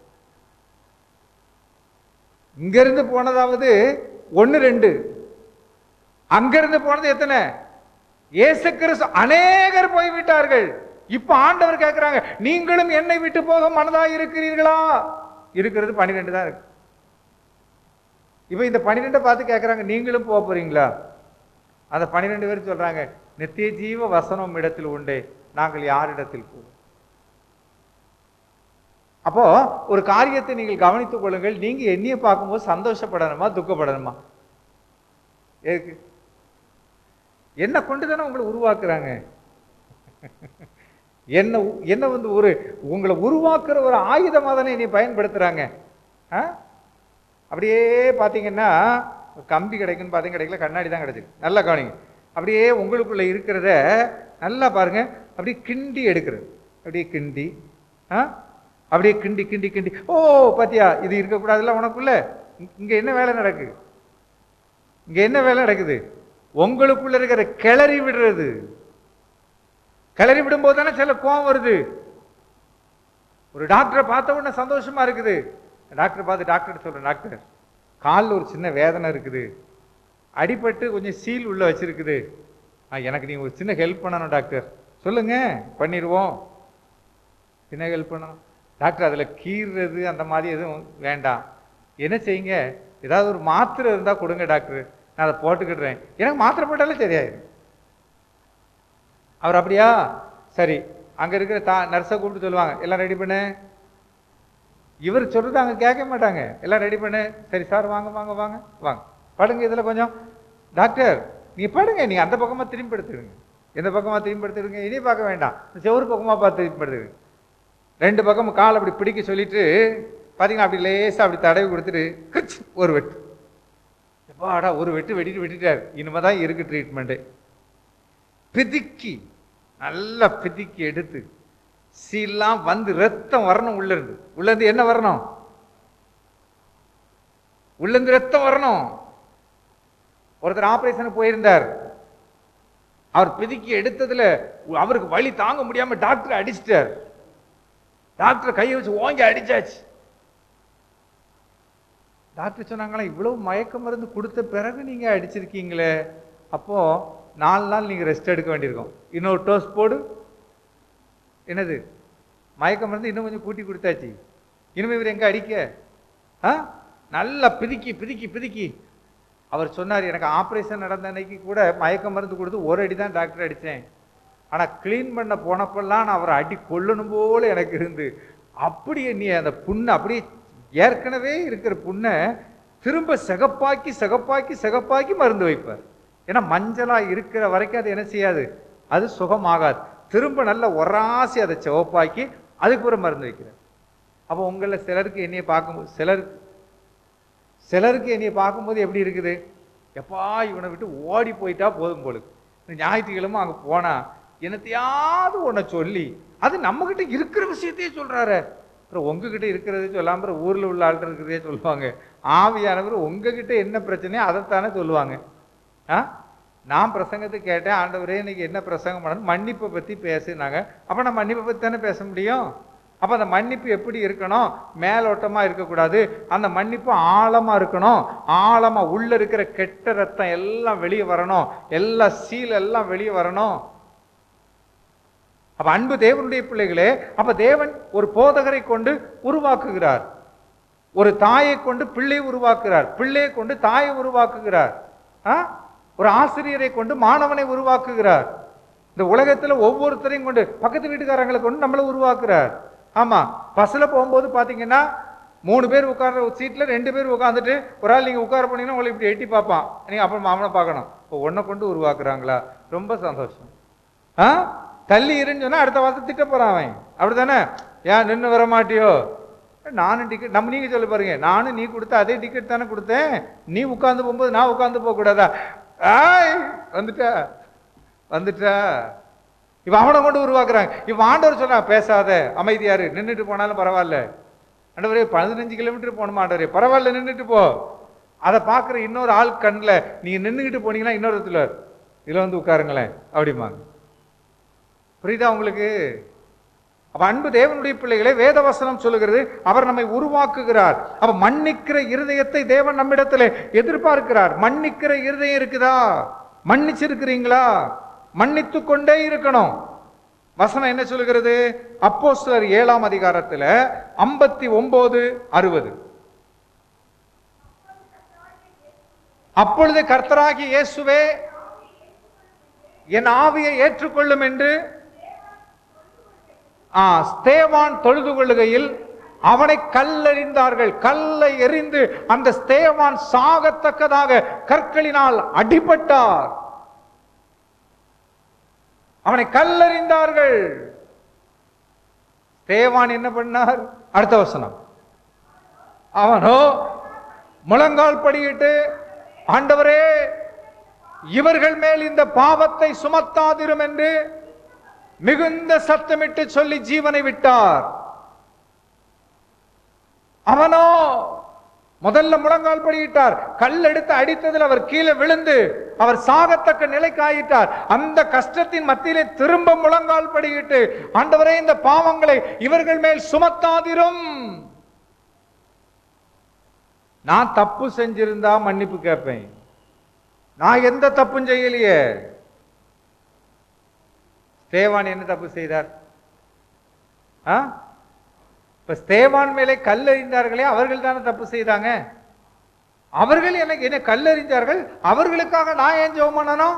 இங்க இருந்து போனதாவது ஒன்னு ரெண்டு அங்கிருந்து போனது எத்தனை இயேசு கிறிஸ்து அநேகர் போய்விட்டார்கள் இப்ப ஆண்டவர் கேட்கிறாங்க நீங்களும் என்னை விட்டு போக மனதா இருக்கிறீர்களா இருக்கிறது பன்னிரெண்டு தான் இருக்கு இப்ப இந்த பன்னிரெண்டை பார்த்து கேட்கறாங்க நீங்களும் போக போறீங்களா அந்த பன்னிரெண்டு பேர் சொல்றாங்க நித்திய ஜீவ வசனம் இடத்தில் உண்டே நாங்கள் யாரிடத்தில் போவோம் அப்போ ஒரு காரியத்தை நீங்கள் கவனித்துக் கொள்ளுங்கள் நீங்க எண்ணிய பார்க்கும்போது சந்தோஷப்படணுமா துக்கப்படணுமா எதுக்கு என்ன கொண்டு தானே உங்களை உருவாக்குறாங்க என்ன உ- என்ன வந்து ஒரு உங்களை உருவாக்குற ஒரு ஆயுதமாக தானே நீ பயன்படுத்துறாங்க ஆ? அப்படியே பார்த்தீங்கன்னா கம்பி கிடைக்குன்னு பார்த்தீங்க கிடைக்கல கண்ணாடி தான் கிடைச்சிருக்கு நல்லா கவனிங்க அப்படியே உங்களுக்குள்ள இருக்கிறத நல்லா பாருங்க அப்படியே கிண்டி எடுக்கிறது அப்படியே கிண்டி ஆ அப்படியே கிண்டி கிண்டி கிண்டி ஓ பாத்தியா இது இருக்கக்கூடாதுல்ல உனக்குள்ள இங்க- இங்க என்ன வேலை நடக்கு இங்க என்ன வேலை நடக்குது உங்களுக்குள்ள இருக்கிற கிளறி விடுறது கிளறி விடும்போது தானே சில கோவம் வருது ஒரு டாக்டரை பார்த்த உடனே சந்தோஷமா இருக்குது டாக்டர் பார்த்து டாக்டர் சொல்றேன் டாக்டர் காலில் ஒரு சின்ன வேதனை இருக்குது அடிபட்டு கொஞ்சம் சீல் உள்ள வச்சிருக்குது ஆ, எனக்கு நீங்க ஒரு சின்ன ஹெல்ப் பண்ணணும் டாக்டர் சொல்லுங்க பண்ணிடுவோம் சின்ன ஹெல்ப் பண்ணணும் டாக்டர் அதுல கீறுறது அந்த மாதிரி எதுவும் வேண்டாம் என்ன செய்யுங்க ஏதாவது ஒரு மாத்திரை இருந்தா கொடுங்க டாக்டர் நான் அதை போட்டுக்கிடுறேன் எனக்கு மாத்திரை போட்டாலே சரியாயிடும் அவர் அப்படியா சரி அங்க இருக்கிற தா நர்ஸை கூப்பிட்டு சொல்லுவாங்க எல்லாம் ரெடி பண்ணு இவர் சொல்றது அங்க கேட்க மாட்டாங்க எல்லாம் ரெடி பண்ணு சரி சார் வாங்க வாங்க வாங்க வாங்க படுங்க இதுல கொஞ்சம் டாக்டர் நீ படுங்க நீ அந்த பக்கமா திரும்பி படுத்துடுங்க எந்த பக்கமா திரும்பி படுத்துடுங்க இனி பார்க்க வேண்டாம் இந்த செவ்வறு பக்கமா பார்த்து திரும்பி படுத்துடுங்க ரெண்டு பக்கமும் கால் அப்படி பிடிக்க சொல்லிட்டு பாத்தீங்கன்னா அப்படி லேசா அப்படி தடவி கொடுத்துட்டு கிச் ஒரு வெட்டு எப்பாடா ஒரு வெட்டு வெட்டிட்டு வெட்டிட்டார் இனிமேதான் இருக்கு ட்ரீட்மெண்ட்டு பிதுக்கி நல்லா பிதுக்கி எடுத்து சீலாம் வந்து ரத்தம் வரணும் உள்ள இருந்து உள்ள இருந்து என்ன வரணும் உள்ள இருந்து ரத்தம் வரணும் ஒருத்தர் ஆபரேஷனுக்கு போயிருந்தார் அவர் பிதுக்கி எடுத்ததுல அவருக்கு வலி தாங்க முடியாம டாக்டர் அடிச்சிட்டார் டாக்டர் கையை வச்சு ஓங்கி அடிச்சாச்சு டாக்டர் சொன்னாங்களா இவ்வளவு மயக்க மருந்து கொடுத்த பிறகு நீங்க அடிச்சிருக்கீங்களே அப்போ நாலு நாள் நீங்க ரெஸ்ட் எடுக்க வேண்டியிருக்கும் இன்னொரு டோஸ் போடு என்னது மயக்க மருந்து இன்னும் கொஞ்சம் கூட்டி கொடுத்தாச்சு இனிமே இவர் எங்க அடிக்க ஆ நல்லா பிதுக்கி பிதுக்கி பிதுக்கி அவர் சொன்னார் எனக்கு ஆபரேஷன் நடந்த அன்னைக்கு கூட மயக்க மருந்து கொடுத்து ஒரு அடி தான் டாக்டர் அடித்தேன் ஆனா க்ளீன் பண்ண போனப்பெல்லாம் நான் அவரை அடி கொல்லணும் போல எனக்கு இருந்து அப்படியே நீ அந்த புண்ணை அப்படியே ஏற்கனவே இருக்கிற புண்ணை திரும்ப சிகப்பாக்கி சிகப்பாக்கி சிகப்பாக்கி மருந்து வைப்பார் ஏன்னா மஞ்சளா இருக்கிற வரைக்கும் அது என்ன செய்யாது அது சுகமாகாது திரும்ப நல்ல ஒராசி அதை சிவப்பாக்கி அதுக்கு ஒரு மருந்து வைக்கிறார் அப்போ உங்களில் சிலருக்கு என்னைய பார்க்கும்போது சிலருக்கு சிலருக்கு என்னைய பார்க்கும்போது எப்படி இருக்குது எப்பா இவனை விட்டு ஓடி போயிட்டா போதும் போலுக்கு இந்த ஞாயிற்றுக்கிழமை அங்கே போனா என்னத்தையாவது ஒன்றை சொல்லி அது நம்மகிட்ட இருக்கிற விஷயத்தையே சொல்றாரு அப்புறம் உங்ககிட்ட இருக்கிறதே சொல்லாம அப்புறம் ஊர்ல உள்ள ஆள்கிட்ட இருக்கிறதே சொல்லுவாங்க ஆவியானவர் உங்ககிட்ட என்ன பிரச்சனையோ அதைத்தானே சொல்லுவாங்க ஆ நான் பிரசங்கத்தை கேட்டேன் ஆண்டவரே இன்னைக்கு என்ன பிரசங்கம் பண்ணணும் மன்னிப்பை பத்தி பேசுனாங்க அப்ப நான் மன்னிப்பை பத்தி தானே பேச முடியும் அப்ப அந்த மன்னிப்பு எப்படி இருக்கணும் மேலோட்டமா இருக்கக்கூடாது அந்த மன்னிப்பு ஆழமா இருக்கணும் ஆழமா உள்ள இருக்கிற கெட்ட ரத்தம் எல்லாம் வெளியே வரணும் எல்லா சீல் எல்லாம் வெளியே வரணும் அப்ப அன்பு தேவனுடைய பிள்ளைகளே அப்ப தேவன் ஒரு போதகரை கொண்டு உருவாக்குகிறார் ஒரு தாயை கொண்டு பிள்ளை உருவாக்குகிறார் பிள்ளையை கொண்டு தாயை உருவாக்குகிறார் ஆ? ஒரு ஆசிரியரை கொண்டு மாணவனை உருவாக்குகிறார் இந்த உலகத்துல ஒவ்வொருத்தரையும் கொண்டு பக்கத்து வீட்டுக்காரங்களை கொண்டு நம்மளை உருவாக்குறார் ஆமா பஸ்ல போகும்போது பாத்தீங்கன்னா மூணு பேர் உட்கார்ற சீட்ல ரெண்டு பேர் உட்காந்துட்டு ஒரு ஆள் நீங்க உட்கார போனீங்கன்னா உங்களை இப்படி எட்டி பார்ப்பான் நீங்க அப்புறம் அவனை பார்க்கணும் இப்போ ஒன்றை கொண்டு உருவாக்குறாங்களா ரொம்ப சந்தோஷம் ஆ தள்ளி இருன்னு சொன்னா அடுத்த வாரத்தை திட்ட போறான் அவன் அப்படிதானே ஏன் நின்று வர மாட்டியோ நானும் டிக்கெட் நம்ம நீங்க சொல்ல பாருங்க நானும் நீ கொடுத்த அதே டிக்கெட் தானே கொடுத்தேன் நீ உட்கார்ந்து போகும்போது நான் உட்கார்ந்து போக கூடாதா ஆய் வந்துட்டா வந்துட்டா இவன் அவனை கொண்டு உருவாக்குறாங்க இவன் ஆண்டவர் சொல்றான் பேசாத அமைதியாரு நின்றுட்டு போனாலும் பரவாயில்ல ஆண்டவரே பதினஞ்சு கிலோமீட்டர் போகணுமா ஆண்டவரே பரவாயில்ல நின்றுட்டு போ அதை பார்க்குற இன்னொரு ஆள் கண்ணில் நீங்க நின்றுக்கிட்டு போனீங்கன்னா இன்னொரு இடத்துல இதுல வந்து உட்காருங்களேன் அப்படிம்பாங்க புரியுதா உங்களுக்கு அப்ப அன்பு தேவனுடைய பிள்ளைகளே வேதவசனம் சொல்லுகிறது அவர் நம்மை உருவாக்குகிறார் அப்ப மன்னிக்கிற இருதயத்தை தேவன் நம்மிடத்துல எதிர்பார்க்கிறார் மன்னிக்கிற இருதயம் இருக்குதா மன்னிச்சிருக்கிறீங்களா மன்னித்து கொண்டே இருக்கணும் வசனம் என்ன சொல்லுகிறது அப்போஸ்தலர் ஏழாம் அதிகாரத்துல ஐம்பத்தி ஒன்பது அறுபது அப்பொழுது கர்த்தராகி இயேசுவே என் ஆவியை ஏற்றுக்கொள்ளும் என்று ஆ, ஸ்தேவான் தொழுது கொள்ளுகையில் அவனை கல்லெறிந்தார்கள் கல்லை எறிந்து அந்த ஸ்தேவான் சாகத்தக்கதாக கற்களினால் அடிபட்டார் அவனை கல்லெறிந்தார்கள் ஸ்தேவான் என்ன பண்ணார் அடுத்த வசனம் அவனோ முழங்கால் படியிட்டு ஆண்டவரே இவர்கள் மேல் இந்த பாவத்தை சுமத்தாதிரும் என்று மிகுந்த சத்தமிட்டு சொல்லி ஜீவனை விட்டார் அவனோ முதல்ல முழங்கால் படியிட்டார் கல் எடுத்து அடித்ததில் அவர் கீழே விழுந்து அவர் சாகத்தக்க நிலைக்கு ஆயிட்டார் அந்த கஷ்டத்தின் மத்தியிலே திரும்ப முழங்கால் படியிட்டு ஆண்டவரே இந்த பாவங்களை இவர்கள் மேல் சுமத்தாதிரும் நான் தப்பு செஞ்சிருந்தா மன்னிப்பு கேட்பேன் நான் எந்த தப்பும் செய்யலையே ஸ்தேவான் என்ன தப்பு செய்தார் ஆ இப்ப ஸ்தேவான் மேலே கல்லெறிந்தார்களே அவர்கள் தானே தப்பு செய்தாங்க அவர்கள் எனக்கு என்ன கல்லெறிந்தார்கள் அவர்களுக்காக நான் ஏன் ஜெபம் பண்ணணும்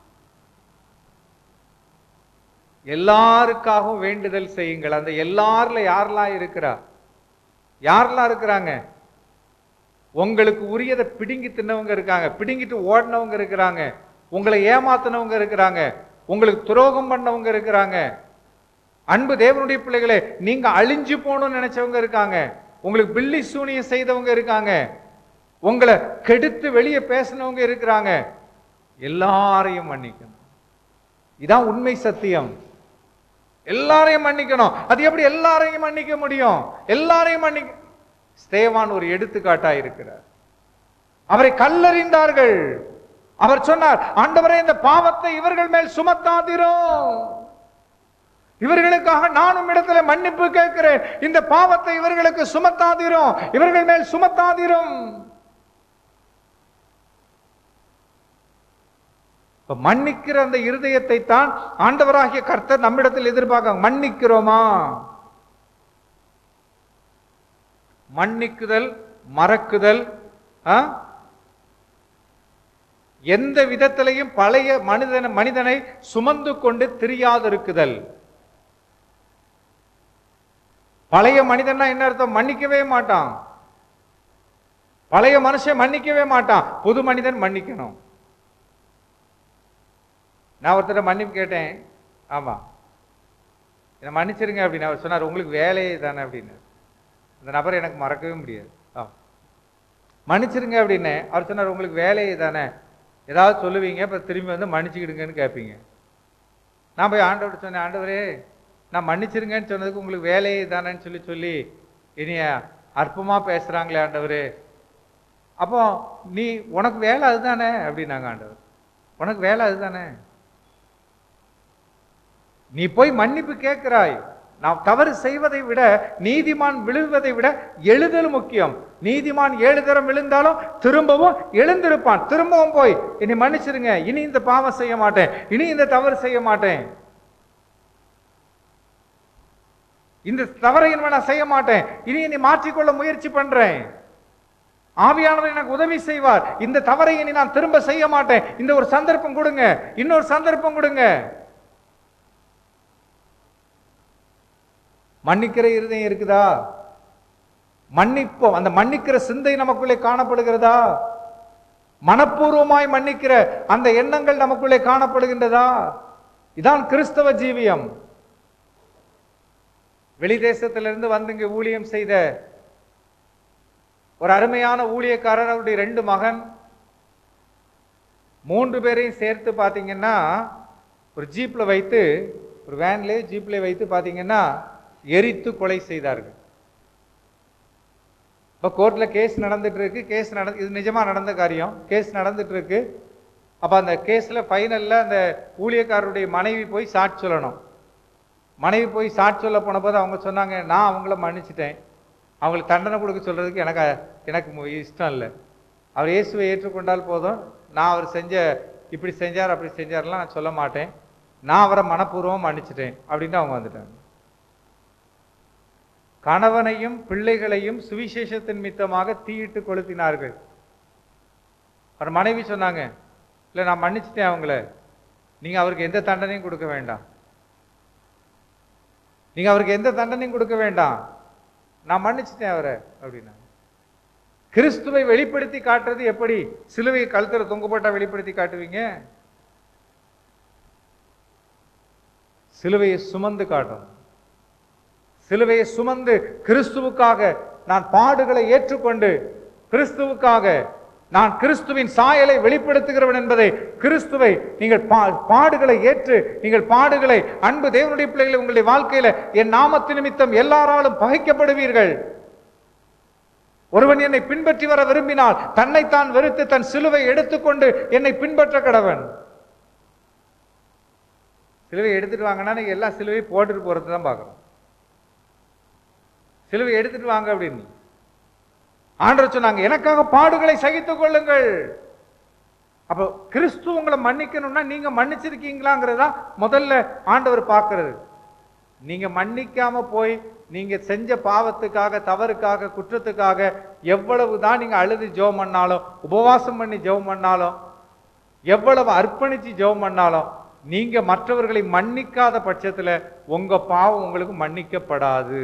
எல்லாருக்காகவும் வேண்டுதல் செய்யுங்கள் அந்த எல்லாருல யாரெல்லாம் இருக்கிறா யாரெல்லாம் இருக்கிறாங்க உங்களுக்கு உரியதை பிடுங்கி தின்னவங்க இருக்காங்க பிடுங்கிட்டு ஓடினவங்க இருக்கிறாங்க உங்களை ஏமாத்தினவங்க இருக்கிறாங்க உங்களுக்கு துரோகம் பண்ணவங்க இருக்கிறாங்க அன்பு தேவனுடைய பிள்ளைகளே நீங்க அழிஞ்சு போகணும்னு நினைச்சவங்க இருக்காங்க உங்களுக்கு பில்லி சூனியம் செய்தவங்க இருக்காங்க உங்களை கெடுத்து வெளியே பேசினவங்க இருக்கிறாங்க எல்லாரையும் மன்னிக்கணும் இதான் உண்மை சத்தியம் எல்லாரையும் மன்னிக்கணும் அது எப்படி எல்லாரையும் மன்னிக்க முடியும் எல்லாரையும் மன்னிக்க ஸ்தேவான் ஒரு எடுத்துக்காட்டா இருக்கிறார் அவரை கல்லறிந்தார்கள் அவர் சொன்னார் ஆண்டவரே இந்த பாவத்தை இவர்கள் மேல் சுமத்தாதிரும் இவர்களுக்காக நானும் இடத்துல மன்னிப்பு கேட்கிறேன் இந்த பாவத்தை இவர்களுக்கு சுமத்தாதிரும் இவர்கள் மேல் சுமத்தாதிரும் இப்ப மன்னிக்கிற அந்த இருதயத்தை தான் ஆண்டவராகிய கர்த்தர் நம்மிடத்தில் எதிர்பார்க்க மன்னிக்கிறோமா மன்னிக்குதல் மறக்குதல் ஆ? எந்த விதத்திலையும் பழைய மனிதன மனிதனை சுமந்து கொண்டு திரியாதிருக்குதல் பழைய மனிதன்னா என்ன அர்த்தம் மன்னிக்கவே மாட்டான் பழைய மனுஷன் மன்னிக்கவே மாட்டான் புது மனிதன் மன்னிக்கணும் நான் ஒருத்தர் மன்னிப்பு கேட்டேன் ஆமா என்னை மன்னிச்சிருங்க அப்படின்னு அவர் சொன்னார் உங்களுக்கு வேலையே தானே அப்படின்னு அந்த நபர் எனக்கு மறக்கவே முடியாது ஆ மன்னிச்சிருங்க அப்படின்னு அவர் சொன்னார் உங்களுக்கு வேலையே தானே ஏதாவது சொல்லுவீங்க அப்புறம் திரும்பி வந்து மன்னிச்சுக்கிடுங்கன்னு கேட்பீங்க நான் போய் ஆண்டவர் சொன்னேன் ஆண்டவரே நான் மன்னிச்சிருங்கன்னு சொன்னதுக்கு உங்களுக்கு வேலையே தானேன்னு சொல்லி சொல்லி இனிய அற்பமா பேசுறாங்களே ஆண்டவரே அப்போ நீ உனக்கு வேலை அதுதானே அப்படின்னாங்க ஆண்டவர் உனக்கு வேலை அதுதானே நீ போய் மன்னிப்பு கேட்கிறாய் நாம் தவறு செய்வதை விட நீதிமான் விழுவதை விட எழுதல் முக்கியம் நீதிமான் ஏழு தரம் விழுந்தாலும் திரும்பவும் எழுந்திருப்பான் திரும்பவும் போய் இனி மன்னிச்சிருங்க இனி இந்த பாவம் செய்ய மாட்டேன் இனி இந்த தவறு செய்ய மாட்டேன் இந்த தவறை இனிமே நான் செய்ய மாட்டேன் இனி இனி மாற்றிக்கொள்ள முயற்சி பண்றேன் ஆவியானவர் எனக்கு உதவி செய்வார் இந்த தவறை இனி நான் திரும்ப செய்ய மாட்டேன் இந்த ஒரு சந்தர்ப்பம் கொடுங்க இன்னொரு சந்தர்ப்பம் கொடுங்க மன்னிக்கிற இருதயம் இருக்குதா மன்னிப்போம் அந்த மன்னிக்கிற சிந்தை நமக்குள்ளே காணப்படுகிறதா மனப்பூர்வமாய் மன்னிக்கிற அந்த எண்ணங்கள் நமக்குள்ளே காணப்படுகின்றதா இதான் கிறிஸ்தவ ஜீவியம் வெளிதேசத்திலிருந்து வந்து இங்கு ஊழியம் செய்த ஒரு அருமையான ஊழியக்காரர் அவருடைய ரெண்டு மகன் மூன்று பேரையும் சேர்த்து பார்த்தீங்கன்னா ஒரு ஜீப்ல வைத்து ஒரு வேன்ல ஜீப்ல வைத்து பார்த்தீங்கன்னா எரித்து கொலை செய்தார்கள் இப்போ கோர்ட்ல கேஸ் நடந்துட்டு இருக்கு கேஸ் நட இது நிஜமா நடந்த காரியம் கேஸ் நடந்துட்டு இருக்கு அப்ப அந்த கேஸ்ல ஃபைனல்ல அந்த ஊழியக்காரருடைய மனைவி போய் சாட்சி சொல்லணும் மனைவி போய் சாட்சி சொல்ல போன போது அவங்க சொன்னாங்க நான் அவங்கள மன்னிச்சிட்டேன் அவங்களுக்கு தண்டனை கொடுக்க சொல்றதுக்கு எனக்கு எனக்கு மு- இஷ்டம் இல்லை அவர் இயேசுவை ஏற்றுக்கொண்டால் போதும் நான் அவர் செஞ்ச இப்படி செஞ்சார் அப்படி செஞ்சார்லாம் நான் சொல்ல மாட்டேன் நான் அவரை மனப்பூர்வம் மன்னிச்சிட்டேன் அப்படின்ட்டு அவங்க வந்துட்டாங்க கணவனையும் பிள்ளைகளையும் சுவிசேஷத்தின் மித்தமாக தீயிட்டு கொளுத்தினார்கள் அவர் மனைவி சொன்னாங்க இல்லை நான் மன்னிச்சிட்டேன் அவங்கள நீங்க அவருக்கு எந்த தண்டனையும் கொடுக்க வேண்டாம் நீங்க அவருக்கு எந்த தண்டனையும் கொடுக்க வேண்டாம் நான் மன்னிச்சிட்டேன் அவரை அப்படின்னா கிறிஸ்துவை வெளிப்படுத்தி காட்டுறது எப்படி சிலுவையை கழுத்துல தொங்க போட்டா வெளிப்படுத்தி காட்டுவீங்க சிலுவையை சுமந்து காட்டணும் சிலுவையை சுமந்து கிறிஸ்துவுக்காக நான் பாடுகளை ஏற்றுக்கொண்டு கிறிஸ்துவுக்காக நான் கிறிஸ்துவின் சாயலை வெளிப்படுத்துகிறவன் என்பதை கிறிஸ்துவை நீங்கள் பா- பாடுகளை ஏற்று நீங்கள் பாடுகளை அன்பு தேவனுடைய பிள்ளைகளை உங்களுடைய வாழ்க்கையில என் நாமத்து நிமித்தம் எல்லாராலும் பகைக்கப்படுவீர்கள் ஒருவன் என்னை பின்பற்றி வர விரும்பினால் தன்னைத்தான் வெறுத்து தன் சிலுவை எடுத்துக்கொண்டு என்னை பின்பற்ற கடவன் சிலுவை எடுத்துட்டு வாங்கன்னா நீங்க எல்லா சிலுவையும் போட்டுட்டு போறது தான் பார்க்கணும் சிலுவை எடுத்துட்டு வாங்க அப்படின்னு ஆண்டவர் சொன்னாங்க எனக்காக பாடுகளை சகித்துக் கொள்ளுங்கள் அப்போ கிறிஸ்து உங்களை மன்னிக்கணும்னா நீங்க மன்னிச்சிருக்கீங்களாங்கிறதா முதல்ல ஆண்டவர் பார்க்கிறது நீங்க மன்னிக்காம போய் நீங்க செஞ்ச பாவத்துக்காக தவறுக்காக குற்றத்துக்காக எவ்வளவு தான் நீங்க அழுது ஜெபம் பண்ணாலும் உபவாசம் பண்ணி ஜெபம் பண்ணாலும் எவ்வளவு அர்ப்பணிச்சு ஜெபம் பண்ணாலும் நீங்க மற்றவர்களை மன்னிக்காத பட்சத்துல உங்க பாவம் உங்களுக்கு மன்னிக்கப்படாது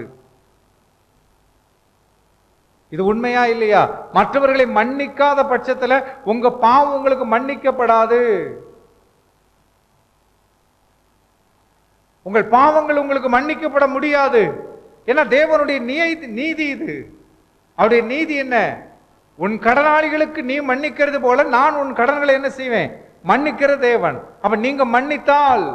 இது உண்மையா இல்லையா மற்றவர்களை மன்னிக்காத பட்சத்துல உங்க பாவம் உங்களுக்கு மன்னிக்கப்படாது உங்கள் பாவங்கள் உங்களுக்கு மன்னிக்கப்பட முடியாது ஏன்னா தேவனுடைய நீதி நீதி இது அவருடைய நீதி என்ன உன் கடனாளிகளுக்கு நீ மன்னிக்கிறது போல நான் உன் கடன்களை என்ன செய்வேன் மன்னிக்கிற தேவன் அப்ப நீங்க மன்னித்தால்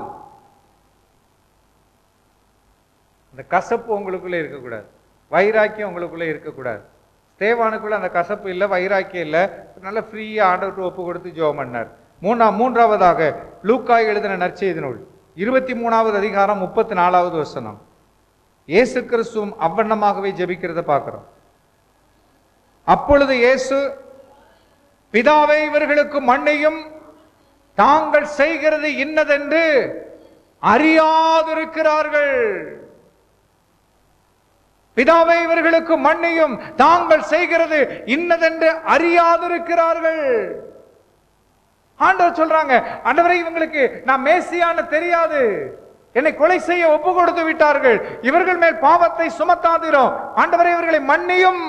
அந்த கசப்பு உங்களுக்குள்ள இருக்கக்கூடாது வைராக்கியம் உங்களுக்குள்ள இருக்கக்கூடாது ஸ்தேவானுக்குள்ள அந்த கசப்பு இல்லை வைராக்கியம் இல்லை நல்ல ஃப்ரீயா ஆண்டவர்கிட்ட ஒப்பு கொடுத்து ஜெபம் பண்ணார் மூணா மூன்றாவதாக லூக்காய் எழுதின நற்செய்தி நூல் இருபத்தி மூணாவது அதிகாரம் முப்பத்தி நாலாவது வசனம் இயேசு கிறிஸ்துவும் அவ்வண்ணமாகவே ஜெபிக்கிறத பார்க்கிறோம் அப்பொழுது இயேசு பிதாவை இவர்களுக்கு மன்னியும் தாங்கள் செய்கிறது இன்னதென்று அறியாதிருக்கிறார்கள் பிதாவை இவர்களுக்கு மன்னியும் தாங்கள் செய்கிறது இன்னதென்று அறியாதிருக்கிறார்கள் ஆண்டவர் சொல்றாங்க ஆண்டவரை இவங்களுக்கு நான் மேசியான்னு தெரியாது என்னை கொலை செய்ய ஒப்பு கொடுத்து விட்டார்கள் இவர்கள் மேல் பாவத்தை சுமத்தாதிரும் ஆண்டவரை இவர்களை மன்னியும்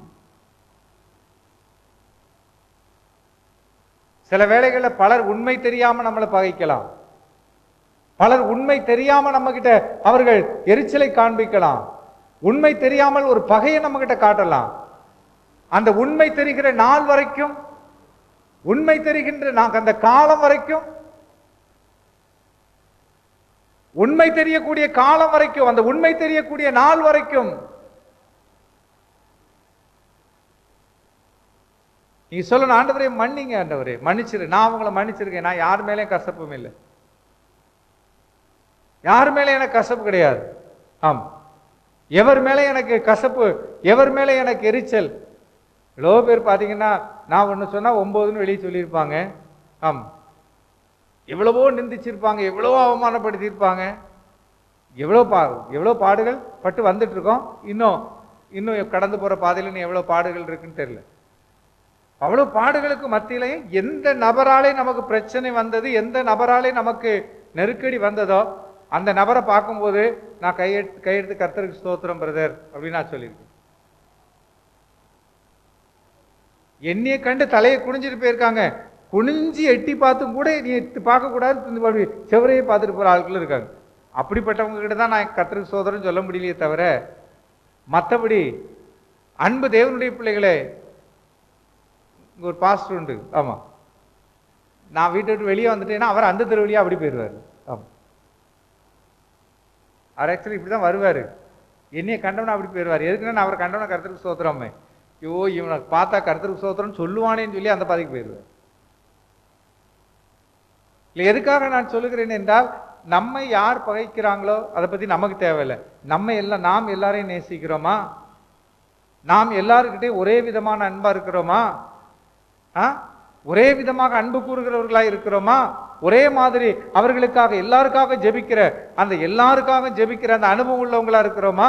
சில வேளைகளில் பலர் உண்மை தெரியாம நம்மளை பகைக்கலாம் பலர் உண்மை தெரியாம நம்ம கிட்ட அவர்கள் எரிச்சலை காண்பிக்கலாம் உண்மை தெரியாமல் ஒரு பகையை நம்ம கிட்ட காட்டலாம் அந்த உண்மை தெரிகிற நாள் வரைக்கும் உண்மை தெரிகின்ற நான் அந்த காலம் வரைக்கும் உண்மை தெரியக்கூடிய காலம் வரைக்கும் அந்த உண்மை தெரியக்கூடிய நாள் வரைக்கும் நீங்க சொல்லணும் ஆண்டவரே மன்னிங்க ஆண்டவரே மன்னிச்சிரு நான் அவங்கள மன்னிச்சிருக்கேன் நான் யார் மேலேயும் கசப்பும் இல்லை யார் மேலே எனக்கு கசப்பு கிடையாது ஆம் எவர் மேலே எனக்கு கசப்பு எவர் மேலே எனக்கு எரிச்சல் எவ்வளோ பேர் பார்த்தீங்கன்னா நான் ஒன்று சொன்னால் ஒம்போதுன்னு வெளியே சொல்லியிருப்பாங்க ஆம் எவ்வளவோ நிந்திச்சிருப்பாங்க எவ்வளவோ அவமானப்படுத்தியிருப்பாங்க எவ்வளோ பா எவ்வளோ பாடுகள் பட்டு வந்துட்டு இருக்கோம் இன்னும் இன்னும் கடந்து போகிற பாதையில் இன்னும் எவ்வளோ பாடுகள் இருக்குன்னு தெரியல அவ்வளோ பாடுகளுக்கு மத்தியிலையும் எந்த நபராலே நமக்கு பிரச்சனை வந்தது எந்த நபராலே நமக்கு நெருக்கடி வந்ததோ அந்த நபரை பார்க்கும்போது நான் கையெடுத்து கையெடுத்து கர்த்தருக்கு ஸ்தோத்திரம் பிரதர் அப்படின்னு நான் சொல்லியிருக்கேன் என்னைய கண்டு தலையை குனிஞ்சிட்டு போயிருக்காங்க குனிஞ்சு எட்டி பார்த்தும் கூட நீ பார்க்க கூடாது செவரையே பார்த்துட்டு போற ஆட்கள் இருக்காங்க அப்படிப்பட்டவங்க கிட்ட தான் நான் கர்த்தருக்கு சோதரன் சொல்ல முடியலையே தவிர மற்றபடி அன்பு தேவனுடைய பிள்ளைகளே இங்க ஒரு பாஸ்டர் உண்டு ஆமா நான் வீட்டை விட்டு வெளியே வந்துட்டேன்னா அவர் அந்த தெரு வழியா அப்படி போயிடுவார் ஆமா அவர் ஆக்சுவலி இப்படி தான் வருவார் என்னைய கண்டவனா அப்படி போயிடுவார் எதுக்குன்னா நான் அவர் கண்டவனை கருத்துருக்கு சோத்திரமே ஐயோ இவனை பார்த்தா கருத்துருக்கு சோத்திரம் சொல்லுவானேன்னு சொல்லி அந்த பாதைக்கு போயிடுவார் இல்லை எதுக்காக நான் சொல்லுகிறேன் என்றால் நம்மை யார் பகைக்கிறாங்களோ அதை பத்தி நமக்கு தேவையில்லை நம்ம எல்லாம் நாம் எல்லாரையும் நேசிக்கிறோமா நாம் எல்லாருக்கிட்டையும் ஒரே விதமான அன்பா இருக்கிறோமா ஆ ஒரே விதமாக அன்பு கூறுகிறவர்களா இருக்கிறோமா ஒரே மாதிரி அவர்களுக்காக எல்லாருக்காக ஜெபிக்கிற அந்த எல்லாருக்காக ஜெபிக்கிற அந்த அனுபவம் உள்ளவங்களா இருக்கிறோமா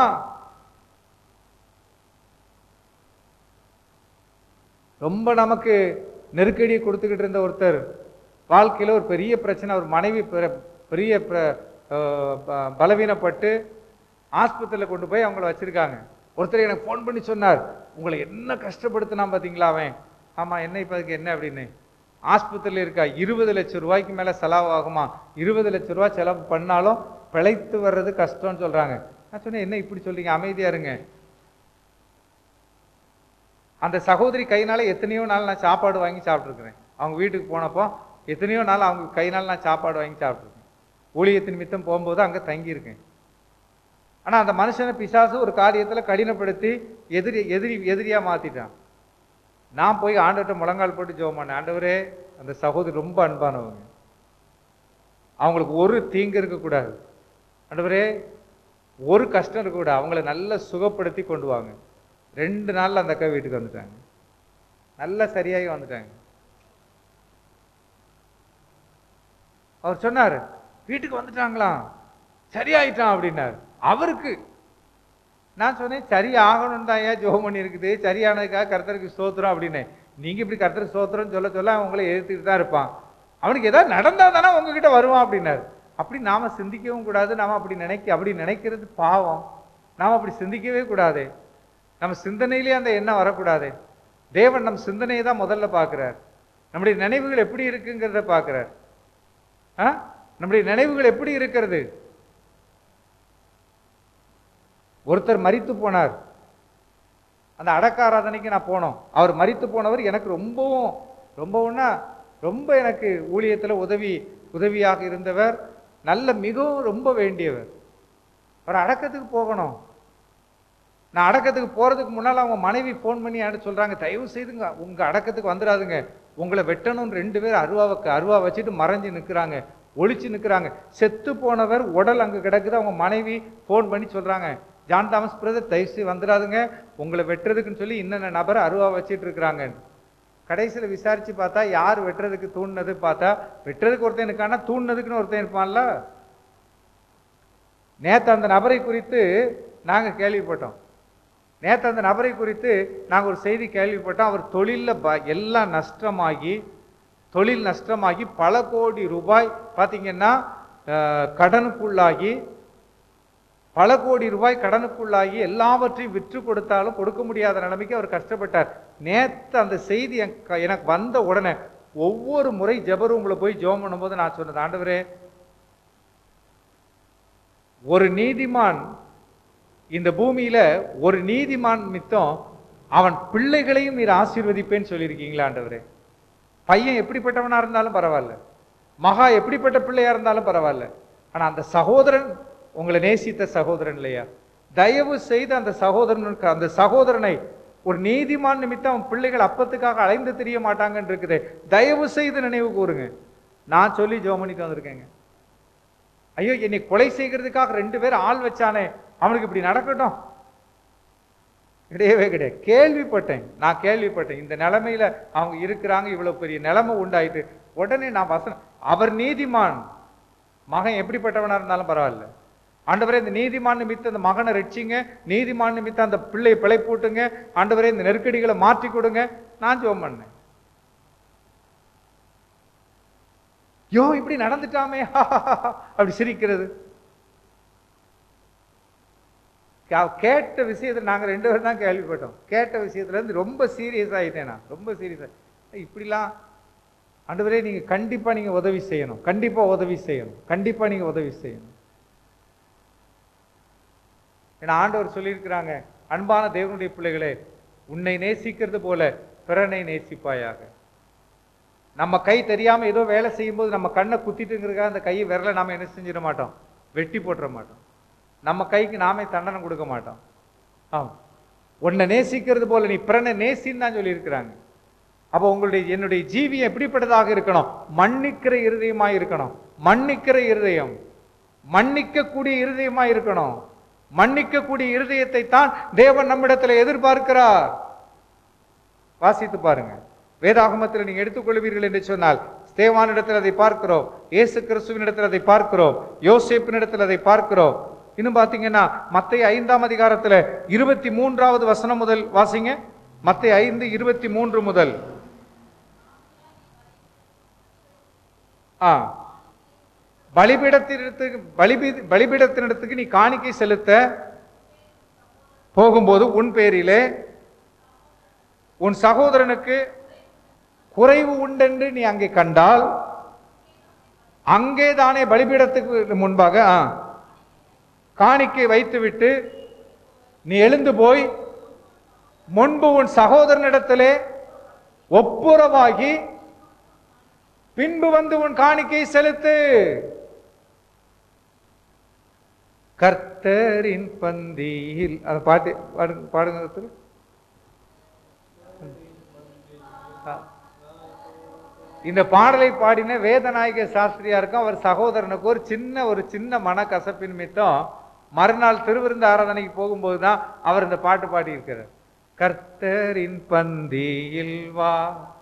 ரொம்ப நமக்கு நெருக்கடியை கொடுத்துக்கிட்டு இருந்த ஒருத்தர் வாழ்க்கையில ஒரு பெரிய பிரச்சனை ஒரு மனைவி பெ- பெரிய பிர- அஹ் ப- பலவீனப்பட்டு ஆஸ்பத்திரியில் கொண்டு போய் அவங்கள வச்சிருக்காங்க ஒருத்தர் எனக்கு ஃபோன் பண்ணி சொன்னார் உங்களை என்ன கஷ்டப்படுத்தினா பார்த்தீங்களா அவன் ஆமா என்ன இப்போ அதுக்கு என்ன அப்படின்னு ஆஸ்பத்திரியில் இருக்கா இருபது லட்சம் ரூபாய்க்கு மேலே செலவாகுமா இருபது லட்சம் ரூபாய் செலவு பண்ணாலும் பிழைத்து வர்றது கஷ்டம்னு சொல்றாங்க நான் சொன்னேன் என்ன இப்படி சொல்றீங்க அமைதியா இருங்க அந்த சகோதரி கையினால எத்தனையோ நாள் நான் சாப்பாடு வாங்கி சாப்பிட்ருக்கிறேன் அவங்க வீட்டுக்கு போனப்போ எத்தனையோ நாள் அவங்க கையினால நான் சாப்பாடு வாங்கி சாப்பிட்ருக்கேன் ஊழியத்தின் மித்தம் போகும்போது அங்கே தங்கியிருக்கேன் ஆனா அந்த மனுஷனை பிசாசு ஒரு காரியத்துல கடினப்படுத்தி எதிரி எதிரி எதிரியா மாத்திட்டான் நான் போய் ஆண்டவர்கிட்ட முழங்கால் போட்டு ஜெபம் பண்ணேன் ஆண்டவரே அந்த சகோதரி ரொம்ப அன்பானவங்க அவங்களுக்கு ஒரு தீங்கு இருக்கக்கூடாது ஆண்டவரே ஒரு கஷ்டம் இருக்கக்கூடாது அவங்கள நல்லா சுகப்படுத்தி கொண்டு வாங்க ரெண்டு நாள்ல அந்த அக்கா வீட்டுக்கு வந்துட்டாங்க நல்லா சரியாகி வந்துட்டாங்க அவர் சொன்னாரு வீட்டுக்கு வந்துட்டாங்களாம் சரியாயிட்டான் அப்படின்னாரு அவருக்கு நான் சொன்னேன் சரி ஆகணும் தான் ஏன் ஜோம் பண்ணி இருக்குது சரியானதுக்காக கர்த்தருக்கு ஸ்தோத்திரம் அப்படின்னேன் நீங்க இப்படி கர்த்தருக்கு ஸ்தோத்திரம் சொல்ல சொல்ல அவன் உங்களை எதிர்த்துட்டு தான் இருப்பான் அவனுக்கு ஏதாவது நடந்தா தானே உங்ககிட்ட வருவான் அப்படின்னாரு அப்படி நாம சிந்திக்கவும் கூடாது நாம அப்படி நினைக்க அப்படி நினைக்கிறது பாவம் நாம அப்படி சிந்திக்கவே கூடாது நம்ம சிந்தனையிலே அந்த எண்ணம் வரக்கூடாது தேவன் நம் சிந்தனையை தான் முதல்ல பார்க்கிறார் நம்முடைய நினைவுகள் எப்படி இருக்குங்கிறத பார்க்கிறார் ஆ? நம்முடைய நினைவுகள் எப்படி இருக்கிறது ஒருத்தர் மரித்து போனார் அந்த அடக்க ஆராதனைக்கு நான் போனோம் அவர் மரித்து போனவர் எனக்கு ரொம்பவும் ரொம்பவும்னா ரொம்ப எனக்கு ஊழியத்துல உதவி உதவியாக இருந்தவர் நல்ல மிகவும் ரொம்ப வேண்டியவர் அவர் அடக்கத்துக்கு போகணும் நான் அடக்கத்துக்கு போறதுக்கு முன்னால் அவங்க மனைவி ஃபோன் பண்ணி என்கிட்ட சொல்றாங்க தயவு செய்துங்க உங்க அடக்கத்துக்கு வந்துடாதுங்க உங்களை வெட்டணும்னு ரெண்டு பேர் அருவாவுக்கு அருவா வச்சுட்டு மறைஞ்சு நிற்கிறாங்க ஒளிச்சு நிற்கிறாங்க செத்து போனவர் உடல் அங்க கிடக்குது அவங்க மனைவி ஃபோன் பண்ணி சொல்றாங்க ஜான் தாமஸ் பிரதர் தயவு செய்து வந்துடாதுங்க உங்களை வெட்டுறதுக்குன்னு சொல்லி இன்னென்ன நபர் அருவா வச்சிட்டு இருக்கிறாங்க கடைசியில் விசாரிச்சு பார்த்தா யார் வெட்டுறதுக்கு தூண்டினது பார்த்தா வெட்டுறதுக்கு ஒருத்தன் இருக்கானா தூண்டினதுக்குன்னு ஒருத்தன் இருப்பான்ல நேத்து அந்த நபரை குறித்து நாங்க கேள்விப்பட்டோம் நேத்து அந்த நபரை குறித்து நாங்க ஒரு செய்தி கேள்விப்பட்டோம் அவர் தொழில்ல ப- எல்லாம் நஷ்டமாகி தொழில் நஷ்டமாகி பல கோடி ரூபாய் பாத்தீங்கன்னா அஹ், கடனுக்குள்ளாகி பல கோடி ரூபாய் கடனுக்குள்ளாகி எல்லாவற்றையும் விற்று கொடுத்தாலும் கொடுக்க முடியாத நிலைமைக்கு அவர் கஷ்டப்பட்டார் நேத்து அந்த செய்தி எனக்கு எனக்கு வந்த உடனே ஒவ்வொரு முறை ஜெப ரூம்ல போய் ஜெபம் பண்ணும்போது நான் சொன்னது ஆண்டவரே ஒரு நீதிமான் இந்த பூமியில ஒரு நீதிமான் மித்தம் அவன் பிள்ளைகளையும் நீர் ஆசீர்வதிப்பேன்னு சொல்லியிருக்கீங்களா ஆண்டவரே பையன் எப்படிப்பட்டவனா இருந்தாலும் பரவாயில்ல மகா எப்படிப்பட்ட பிள்ளையா இருந்தாலும் பரவாயில்ல ஆனா அந்த சகோதரன் உங்களை நேசித்த சகோதரன் இல்லையா தயவு செய்து அந்த சகோதரனுக்கு அந்த சகோதரனை ஒரு நீதிமான் நிமித்தம் அவன் பிள்ளைகள் அப்பத்துக்காக அலைந்து தெரிய மாட்டாங்கன்னு இருக்குது தயவு செய்து நினைவு கூறுங்க நான் சொல்லி ஜெபம் பண்ணிட்டு வந்திருக்கேங்க ஐயோ என்னை கொலை செய்கிறதுக்காக ரெண்டு பேர் ஆள் வச்சானே அவனுக்கு இப்படி நடக்கட்டும் கிடையவே கிடையாது கேள்விப்பட்டேன் நான் கேள்விப்பட்டேன் இந்த நிலைமையில அவங்க இருக்கிறாங்க இவ்வளவு பெரிய நிலைமை உண்டாயிட்டு உடனே நான் வசனம் அவர் நீதிமான் மகன் எப்படிப்பட்டவனா இருந்தாலும் பரவாயில்ல ஆண்டவரே இந்த நீதிமான் நிமித்த அந்த மகனை ரட்சிங்க நீதிமான் நிமித்த அந்த பிள்ளையை பிழைப்பூட்டுங்க ஆண்டவரே இந்த நெருக்கடிகளை மாற்றி கொடுங்க நான் ஜெபம் பண்ணேன் யோ இப்படி நடந்துட்டாமே அப்படி சிரிக்கிறது கே- கேட்ட விஷயத்துல நாங்க ரெண்டு பேரும் தான் கேள்விப்பட்டோம் கேட்ட விஷயத்துல இருந்து ரொம்ப சீரியஸ் ஆயிட்டேன் நான் ரொம்ப சீரியஸ் இப்படிலாம் ஆண்டவரே நீங்க கண்டிப்பா நீங்க உதவி செய்யணும் கண்டிப்பா உதவி செய்யணும் கண்டிப்பா நீங்க உதவி செய்யணும் ஏன்னா ஆண்டவர் சொல்லியிருக்கிறாங்க அன்பான தேவனுடைய பிள்ளைகளே உன்னை நேசிக்கிறது போல பிறனை நேசிப்பாயாக நம்ம கை தெரியாம ஏதோ வேலை செய்யும்போது நம்ம கண்ணை குத்திட்டுங்கிறதுக்காக அந்த கையை விரலை நாம என்ன செஞ்சிட மாட்டோம் வெட்டி போட்டுற மாட்டோம் நம்ம கைக்கு நாமே தண்டனை கொடுக்க மாட்டோம் ஆம் உன்னை நேசிக்கிறது போல நீ பிறனை நேசின்னு தான் சொல்லியிருக்கிறாங்க அப்போ உங்களுடைய என்னுடைய ஜீவியம் எப்படிப்பட்டதாக இருக்கணும் மன்னிக்கிற இருதயமா இருக்கணும் மன்னிக்கிற இருதயம் மன்னிக்கக்கூடிய இருதயமா இருக்கணும் மன்னிக்கக்கூடிய இருதயத்தை தான் தேவன் நம்மிடத்துல எதிர்பார்க்கிறார் வாசித்து பாருங்க வேதாகமத்தில் நீங்க எடுத்துக்கொள்வீர்கள் என்று சொன்னால் ஸ்தேவானிடத்தில் அதை பார்க்கிறோம் இயேசு கிறிஸ்துவினிடத்தில் அதை பார்க்கிறோம் யோசேப்பினிடத்தில் அதை பார்க்கிறோம் இன்னும் பாத்தீங்கன்னா மத்திய ஐந்தாம் அதிகாரத்துல இருபத்தி மூன்றாவது வசனம் முதல் வாசிங்க மத்திய ஐந்து இருபத்தி மூன்று முதல் ஆ பலிபீடத்தினத்துக்கு பலிபீ பலிபீடத்தினிடத்துக்கு நீ காணிக்கை செலுத்த போகும்போது உன் பேரிலே உன் சகோதரனுக்கு குறைவு உண்டென்று நீ அங்கே கண்டால் அங்கே தானே பலிபீடத்துக்கு முன்பாக ஆ, காணிக்கை வைத்துவிட்டு நீ எழுந்து போய் முன்பு உன் சகோதரனிடத்திலே ஒப்புரவாகி பின்பு வந்து உன் காணிக்கை செலுத்து கர்த்தரின் பந்தியில் அந்த பாட்டு பாடுங்க பாடுங்க ஒருத்தர். ஆ. இந்த பாடலை பாடின வேதநாயக சாஸ்திரியாருக்கும் அவர் சகோதரனுக்கு ஒரு சின்ன ஒரு சின்ன மனக்கசப்பின் மித்தம் மறுநாள் திருவிருந்து ஆராதனைக்கு போகும்போது தான் அவர் இந்த பாட்டு பாடியிருக்கிறார் கர்த்தரின் பந்தியில் வா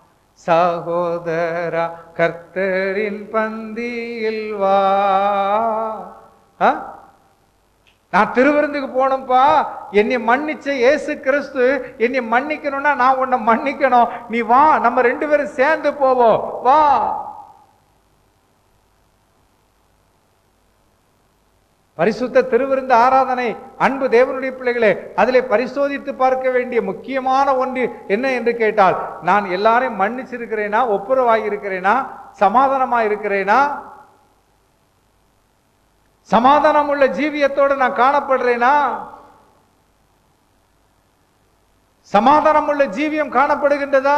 சகோதரா கர்த்தரின் பந்தியில் வா ஆ? நான் திருவிருந்துக்கு போனப்பா என்னை மன்னிச்ச இயேசு கிறிஸ்து என்னை மன்னிக்கணும்னா நான் உன்னை மன்னிக்கணும் நீ வா நம்ம ரெண்டு பேரும் சேர்ந்து போவோம் வா பரிசுத்த திருவிருந்து ஆராதனை அன்பு தேவனுடைய பிள்ளைகளே அதிலே பரிசோதித்து பார்க்க வேண்டிய முக்கியமான ஒன்று என்ன என்று கேட்டால் நான் எல்லாரையும் மன்னிச்சிருக்கிறேனா ஒப்புரவாகி இருக்கிறேனா சமாதானமா இருக்கிறேனா சமாதானம் உள்ள ஜீவியத்தோடு நான் காணப்படுறேனா சமாதானம் உள்ள ஜீவியம் காணப்படுகின்றதா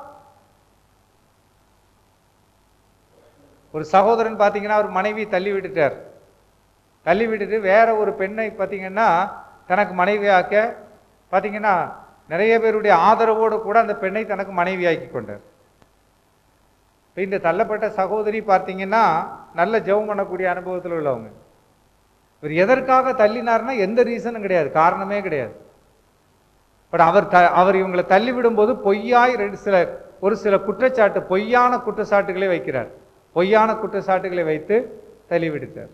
ஒரு சகோதரன் பாத்தீங்கன்னா அவர் மனைவி தள்ளி விட்டுட்டார் தள்ளி விட்டுட்டு வேற ஒரு பெண்ணை பார்த்தீங்கன்னா தனக்கு மனைவியாக்க பார்த்தீங்கன்னா நிறைய பேருடைய ஆதரவோடு கூட அந்த பெண்ணை தனக்கு மனைவியாக்கி கொண்டார் இப்ப இந்த தள்ளப்பட்ட சகோதரி பார்த்தீங்கன்னா நல்ல ஜெபம் பண்ணக்கூடிய அனுபவத்தில் உள்ளவங்க இவர் எதற்காக தள்ளினார்னா எந்த ரீசனும் கிடையாது காரணமே கிடையாது பட் அவர் த அவர் இவங்களை தள்ளி விடும்போது பொய்யாய் ரெண்டு சில ஒரு சில குற்றச்சாட்டு பொய்யான குற்றச்சாட்டுகளை வைக்கிறார் பொய்யான குற்றச்சாட்டுகளை வைத்து தள்ளி விடுத்தார்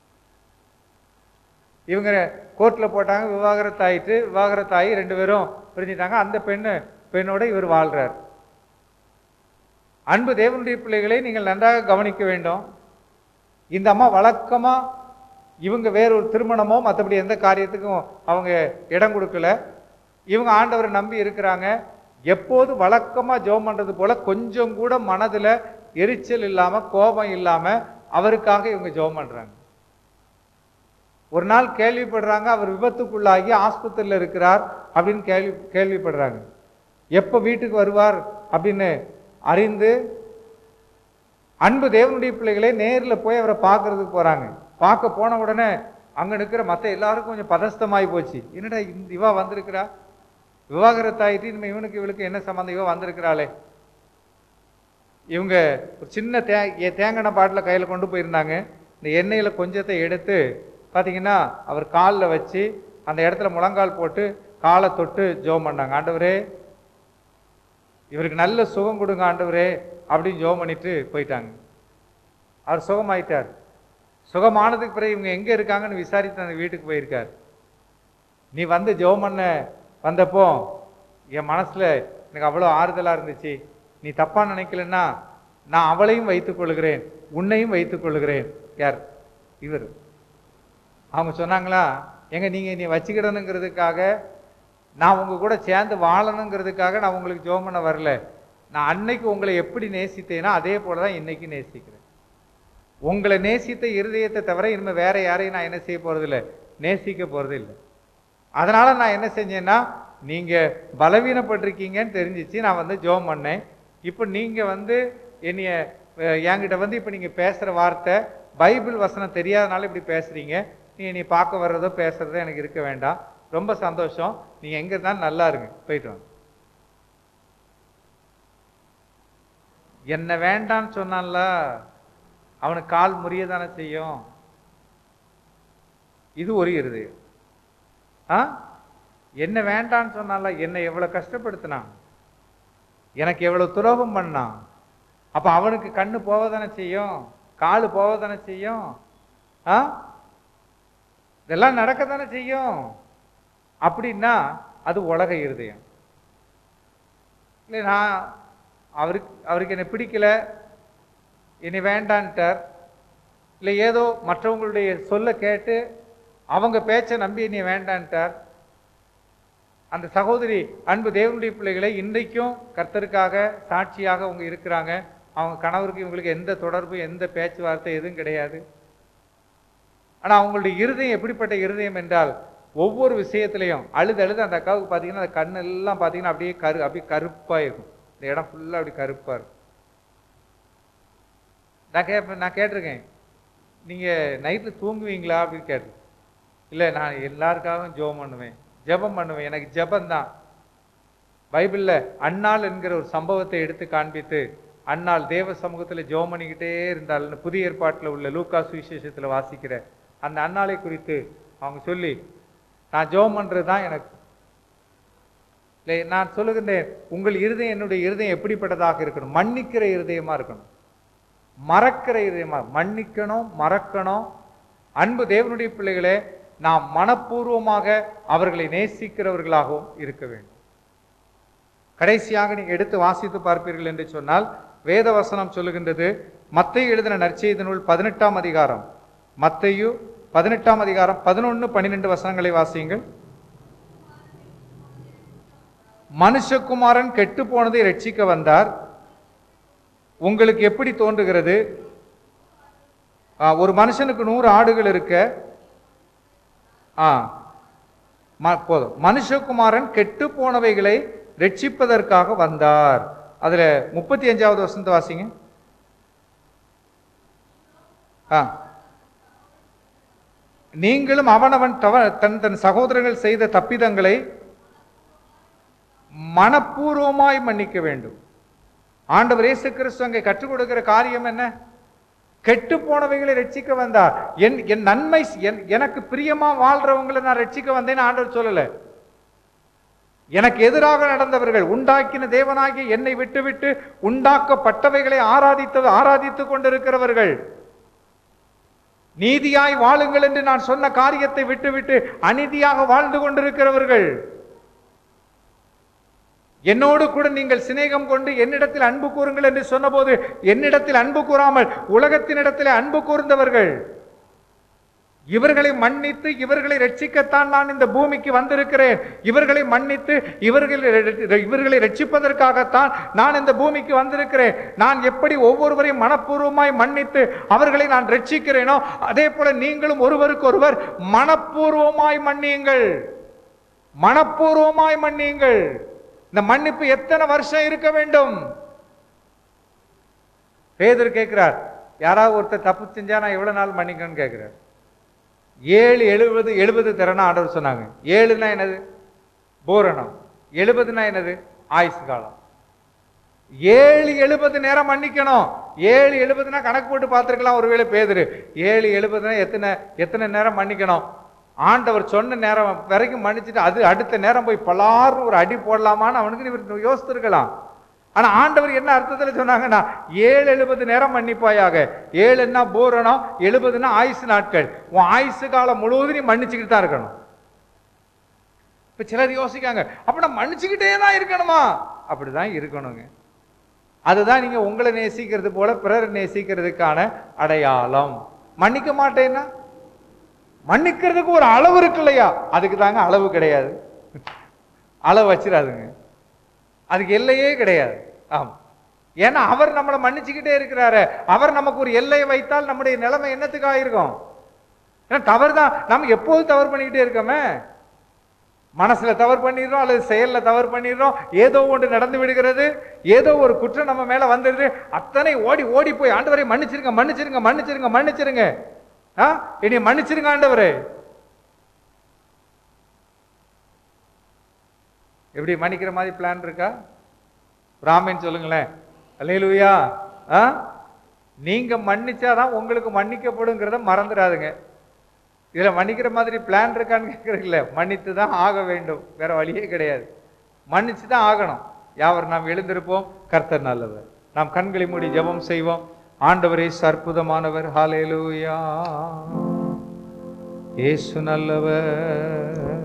இவங்க கோர்ட்டில் போட்டாங்க விவாகரத்து ஆயிட்டு விவாகரத்து ஆகி ரெண்டு பேரும் பிரிஞ்சிட்டாங்க அந்த பெண்ணு பெண்ணோட இவர் வாழ்றார் அன்பு தேவனுடைய பிள்ளைகளை நீங்கள் நன்றாக கவனிக்க வேண்டும் இந்த அம்மா வழக்கமா இவங்க வேற ஒரு திருமணமோ மற்றபடி எந்த காரியத்துக்கும் அவங்க இடம் கொடுக்கல இவங்க ஆண்டவரை நம்பி இருக்கிறாங்க எப்போது வழக்கமா ஜெபம் பண்றது போல கொஞ்சம் கூட மனதுல எரிச்சல் இல்லாம கோபம் இல்லாம அவருக்காக இவங்க ஜெபம் பண்றாங்க ஒரு நாள் கேள்விப்படுறாங்க அவர் விபத்துக்குள்ளாகி ஆஸ்பத்திரியில் இருக்கிறார் அப்படின்னு கேள்வி கேள்விப்படுறாங்க எப்போ வீட்டுக்கு வருவார் அப்படின்னு அறிந்து அன்பு தேவனுடைய பிள்ளைகளே நேரில் போய் அவரை பார்க்கறதுக்கு போறாங்க பார்க்க போன உடனே அங்க நிற்கிற மற்ற எல்லாருக்கும் கொஞ்சம் பதஸ்தமாகி போச்சு என்னடா இந்த இவா வந்திருக்கிறா விவாகரத்தாயிட்டு இனிமே இவனுக்கு இவளுக்கு என்ன சம்மந்தம் இவ வந்திருக்கிறாளே இவங்க ஒரு சின்ன தே ஏ- தேங்காய் பாட்டில் கையில் கொண்டு போயிருந்தாங்க இந்த எண்ணெயில் கொஞ்சத்தை எடுத்து பார்த்தீங்கன்னா அவர் காலில் வச்சு அந்த இடத்துல முழங்கால் போட்டு காலை தொட்டு ஜெபம் பண்ணாங்க ஆண்டவரே இவருக்கு நல்ல சுகம் கொடுங்க ஆண்டவரே அப்படின்னு ஜெபம் பண்ணிட்டு போயிட்டாங்க அவர் சுகமாயிட்டார் சுகமானதுக்கு பிறகு இவங்க எங்கே இருக்காங்கன்னு விசாரித்து அந்த வீட்டுக்கு போயிருக்கார் நீ வந்து ஜெபம் பண்ண வந்தப்போ என் மனசுல எனக்கு அவ்வளோ ஆறுதலா இருந்துச்சு நீ தப்பா நினைக்கலன்னா நான் அவளையும் வைத்துக் கொள்கிறேன் உன்னையும் வைத்துக் கொள்கிறேன் யார் இவர் அவங்க சொன்னாங்களா எங்க நீங்க நீ வச்சுக்கிடணுங்கிறதுக்காக நான் உங்க கூட சேர்ந்து வாழணுங்கிறதுக்காக நான் உங்களுக்கு ஜெபம் பண்ண வரல நான் அன்னைக்கு உங்களை எப்படி நேசித்தேனோ அதே போல தான் இன்னைக்கு நேசிக்கிறேன் உங்களை நேசித்த இருதயத்தை தவிர இனிமே வேற யாரையும் நான் என்ன செய்ய போறதில்ல நேசிக்க போறது இல்லை அதனால நான் என்ன செஞ்சேன்னா நீங்க பலவீனப்பட்டிருக்கீங்கன்னு தெரிஞ்சிச்சு நான் வந்து ஜெபம் பண்ணேன் இப்போ நீங்க வந்து என்னைய அஹ், என்கிட்ட வந்து இப்போ நீங்க பேசுற வார்த்தை பைபிள் வசனம் தெரியாதனால இப்படி பேசுறீங்க நீங்க நீ பார்க்க வர்றதோ பேசுறதோ எனக்கு இருக்க வேண்டாம் ரொம்ப சந்தோஷம் நீங்க எங்க இருந்தாலும் நல்லா இருங்க போயிட்டு வாங்க என்ன வேண்டான்னு சொன்னான்ல அவனுக்கு கால் முறிய தானே செய்யும் இது ஒரு இருதயம் ஆ என்ன வேண்டான்னு சொன்னால என்னை எவ்வளவு கஷ்டப்படுத்தினான் எனக்கு எவ்வளவு துரோகம் பண்ணான் அப்ப அவனுக்கு கண்ணு போவதானே செய்யும் காலு போவதானே செய்யும் ஆ இதெல்லாம் நடக்கத்தானே செய்யும் அப்படின்னா அது உலக இருதயம் இல்லை நான் அவருக்கு அவருக்கு என்னை பிடிக்கல என்னை வேண்டான்ட்டார் இல்லை ஏதோ மற்றவங்களுடைய சொல்ல கேட்டு அவங்க பேச்சை நம்பி என்னை வேண்டான்ட்டார் அந்த சகோதரி அன்பு தேவனுடைய பிள்ளைகளை இன்றைக்கும் கர்த்தருக்காக சாட்சியாக அவங்க இருக்கிறாங்க அவங்க கணவருக்கு இவங்களுக்கு எந்த தொடர்பு எந்த பேச்சுவார்த்தை எதுவும் கிடையாது ஆனா அவங்களுடைய இருதயம் எப்படிப்பட்ட இருதயம் என்றால் ஒவ்வொரு விஷயத்துலையும் அழுது அழுது அந்த அக்காவுக்கு பார்த்தீங்கன்னா அந்த கண்ணெல்லாம் பார்த்தீங்கன்னா அப்படியே கரு அப்படியே கருப்பாக இருக்கும் இந்த இடம் ஃபுல்லாக அப்படி கருப்பாக இருக்கும் நான் கேட்பேன் நான் கேட்டிருக்கேன் நீங்கள் நைட்டில் தூங்குவீங்களா அப்படின்னு கேட்டேன் இல்லை நான் எல்லாருக்காகவும் ஜெபம் பண்ணுவேன் ஜெபம் பண்ணுவேன் எனக்கு ஜெபம்தான் பைபிளில் அன்னாள் என்கிற ஒரு சம்பவத்தை எடுத்து காண்பித்து அன்னாள் தேவ சமூகத்தில் ஜெபம் பண்ணிக்கிட்டே இருந்தாள்னு புதிய ஏற்பாட்டில் உள்ள லூக்கா சுவிசேஷத்தில் வாசிக்கிற அந்த அன்னாளை குறித்து அவங்க சொல்லி நான் ஜெபம் பண்ணுறது தான் எனக்கு இல்லை நான் சொல்லுகின்றேன் உங்கள் இருதயம் என்னுடைய இருதயம் எப்படிப்பட்டதாக இருக்கணும் மன்னிக்கிற இருதயமா இருக்கணும் மறக்கிற இருதயமா மன்னிக்கணும் மறக்கணும் அன்பு தேவனுடைய பிள்ளைகளே நாம் மனப்பூர்வமாக அவர்களை நேசிக்கிறவர்களாகவும் இருக்க வேண்டும் கடைசியாக நீங்க எடுத்து வாசித்து பார்ப்பீர்கள் என்று சொன்னால் வேத வசனம் சொல்லுகின்றது மத்தையு எழுதின நற்செய்தி நூல் பதினெட்டாம் அதிகாரம் மத்தையு பதினெட்டாம் அதிகாரம் பதினொன்று பன்னிரெண்டு வசனங்களை வாசியுங்கள் மனுஷகுமாரன் கெட்டு போனதை ரட்சிக்க வந்தார் உங்களுக்கு எப்படி தோன்றுகிறது ஆ, ஒரு மனுஷனுக்கு நூறு ஆடுகள் இருக்க ஆ ம- போதும் மனுஷகுமாரன் கெட்டு போனவைகளை ரட்சிப்பதற்காக வந்தார் அதுல முப்பத்தி அஞ்சாவது வசனத்தை வாசிங்க ஆ நீங்களும் அவனவன் தவ தன் தன் சகோதரர்கள் செய்த தப்பிதங்களை மனப்பூர்வமாய் மன்னிக்க வேண்டும் ஆண்டவர் இயேசு கிறிஸ்து அங்கே கற்றுக் கொடுக்கிற காரியம் என்ன கெட்டு போனவைகளை ரட்சிக்க வந்தார் என் என் நன்மை என்- எனக்கு பிரியமா வாழ்றவங்களை நான் ரட்சிக்க வந்தேன்னு ஆண்டவர் சொல்லல எனக்கு எதிராக நடந்தவர்கள் உண்டாக்கின தேவனாகிய என்னை விட்டுவிட்டு உண்டாக்கப்பட்டவைகளை ஆராதித்து ஆராதித்துக் கொண்டிருக்கிறவர்கள் நீதியாய் வாழுங்கள் என்று நான் சொன்ன காரியத்தை விட்டுவிட்டு அநீதியாக வாழ்ந்து கொண்டிருக்கிறவர்கள் என்னோடு கூட நீங்கள் சிநேகம் கொண்டு என்னிடத்தில் அன்பு கூறுங்கள் என்று சொன்னபோது என்னிடத்தில் அன்பு கூறாமல் உலகத்தினிடத்தில் அன்பு கூர்ந்தவர்கள் இவர்களை மன்னித்து இவர்களை ரட்சிக்கத்தான் நான் இந்த பூமிக்கு வந்திருக்கிறேன் இவர்களை மன்னித்து இவர்களை இவர்களை ரட்சிப்பதற்காகத்தான் நான் இந்த பூமிக்கு வந்திருக்கிறேன் நான் எப்படி ஒவ்வொருவரையும் மனப்பூர்வமாய் மன்னித்து அவர்களை நான் ரட்சிக்கிறேனோ அதே போல நீங்களும் ஒருவருக்கொருவர் மனப்பூர்வமாய் மன்னியுங்கள் மனப்பூர்வமாய் மன்னியுங்கள் இந்த மன்னிப்பு எத்தனை வருஷம் இருக்க வேண்டும் பேதர் கேட்கிறார் யாராவது ஒருத்தர் தப்பு செஞ்சா நான் எவ்வளவு நாள் மன்னிக்கணும்னு கேட்கிறார் ஏழு எழுபது எழுபது திறனா ஆண்டவர் சொன்னாங்க ஏழுனா என்னது பூரணம் எழுபதுனா என்னது ஆயுசு காலம் ஏழு எழுபது நேரம் மன்னிக்கணும் ஏழு எழுபதுனா கணக்கு போட்டு பார்த்துருக்கலாம் ஒருவேளை பேதுரு ஏழு எழுபதுனா எத்தனை எத்தனை நேரம் மன்னிக்கணும் ஆண்டவர் சொன்ன நேரம் வரைக்கும் மன்னிச்சுட்டு அது அடுத்த நேரம் போய் பலார்னு ஒரு அடி போடலாமான்னு அவனுக்கு இவர் யோசித்திருக்கலாம் ஆனா ஆண்டவர் என்ன அர்த்தத்துல சொன்னாங்கன்னா ஏழு எழுபது நேரம் மன்னிப்பாயாக ஏழுன்னா பூரணம் எழுபதுன்னா ஆயுசு நாட்கள் உன் ஆயுசு காலம் முழுவதும் நீ மன்னிச்சுக்கிட்டு தான் இருக்கணும் இப்ப சிலர் யோசிக்காங்க அப்ப நான் மன்னிச்சுக்கிட்டே தான் இருக்கணுமா அப்படிதான் இருக்கணுங்க அதுதான் நீங்க உங்களை நேசிக்கிறது போல பிறர் நேசிக்கிறதுக்கான அடையாளம் மன்னிக்க மாட்டேன்னா மன்னிக்கிறதுக்கு ஒரு அளவு இருக்கு இல்லையா அதுக்கு தாங்க அளவு கிடையாது அளவு வச்சிடாதுங்க அதுக்கு எல்லையே கிடையாது ஆம் ஏன்னா அவர் நம்மளை மன்னிச்சுக்கிட்டே இருக்கிறாரு அவர் நமக்கு ஒரு எல்லையை வைத்தால் நம்முடைய நிலைமை என்னத்துக்கு ஆயிருக்கும் ஏன்னா தவறு தான் நம்ம எப்போதும் தவறு பண்ணிக்கிட்டே இருக்கோமே மனசுல தவறு பண்ணிடுறோம் அல்லது செயல்ல தவறு பண்ணிடுறோம் ஏதோ ஒன்று நடந்து விடுகிறது ஏதோ ஒரு குற்றம் நம்ம மேல வந்துடுது அத்தனை ஓடி ஓடி போய் ஆண்டவரை மன்னிச்சிருங்க மன்னிச்சிருங்க மன்னிச்சிருங்க மன்னிச்சிருங்க ஆ இனி மன்னிச்சிருங்க ஆண்டவரே எப்படி மன்னிக்கிற மாதிரி பிளான் இருக்கா ராமன் சொல்லுங்களேன் அல்லேலூயா ஆ நீங்க மன்னிச்சாதான் உங்களுக்கு மன்னிக்கப்படுங்கிறத மறந்துடாதுங்க இதுல மன்னிக்கிற மாதிரி பிளான் இருக்கான்னு கேட்கறதில்ல மன்னித்து தான் ஆக வேண்டும் வேற வழியே கிடையாது மன்னிச்சு தான் ஆகணும் யாவர் நாம் எழுந்திருப்போம் கர்த்தர் நல்லவர் நாம் கண்களை மூடி ஜெபம் செய்வோம் ஆண்டவரே அற்புதமானவர் ஹalleluya இயேசு நல்லவர்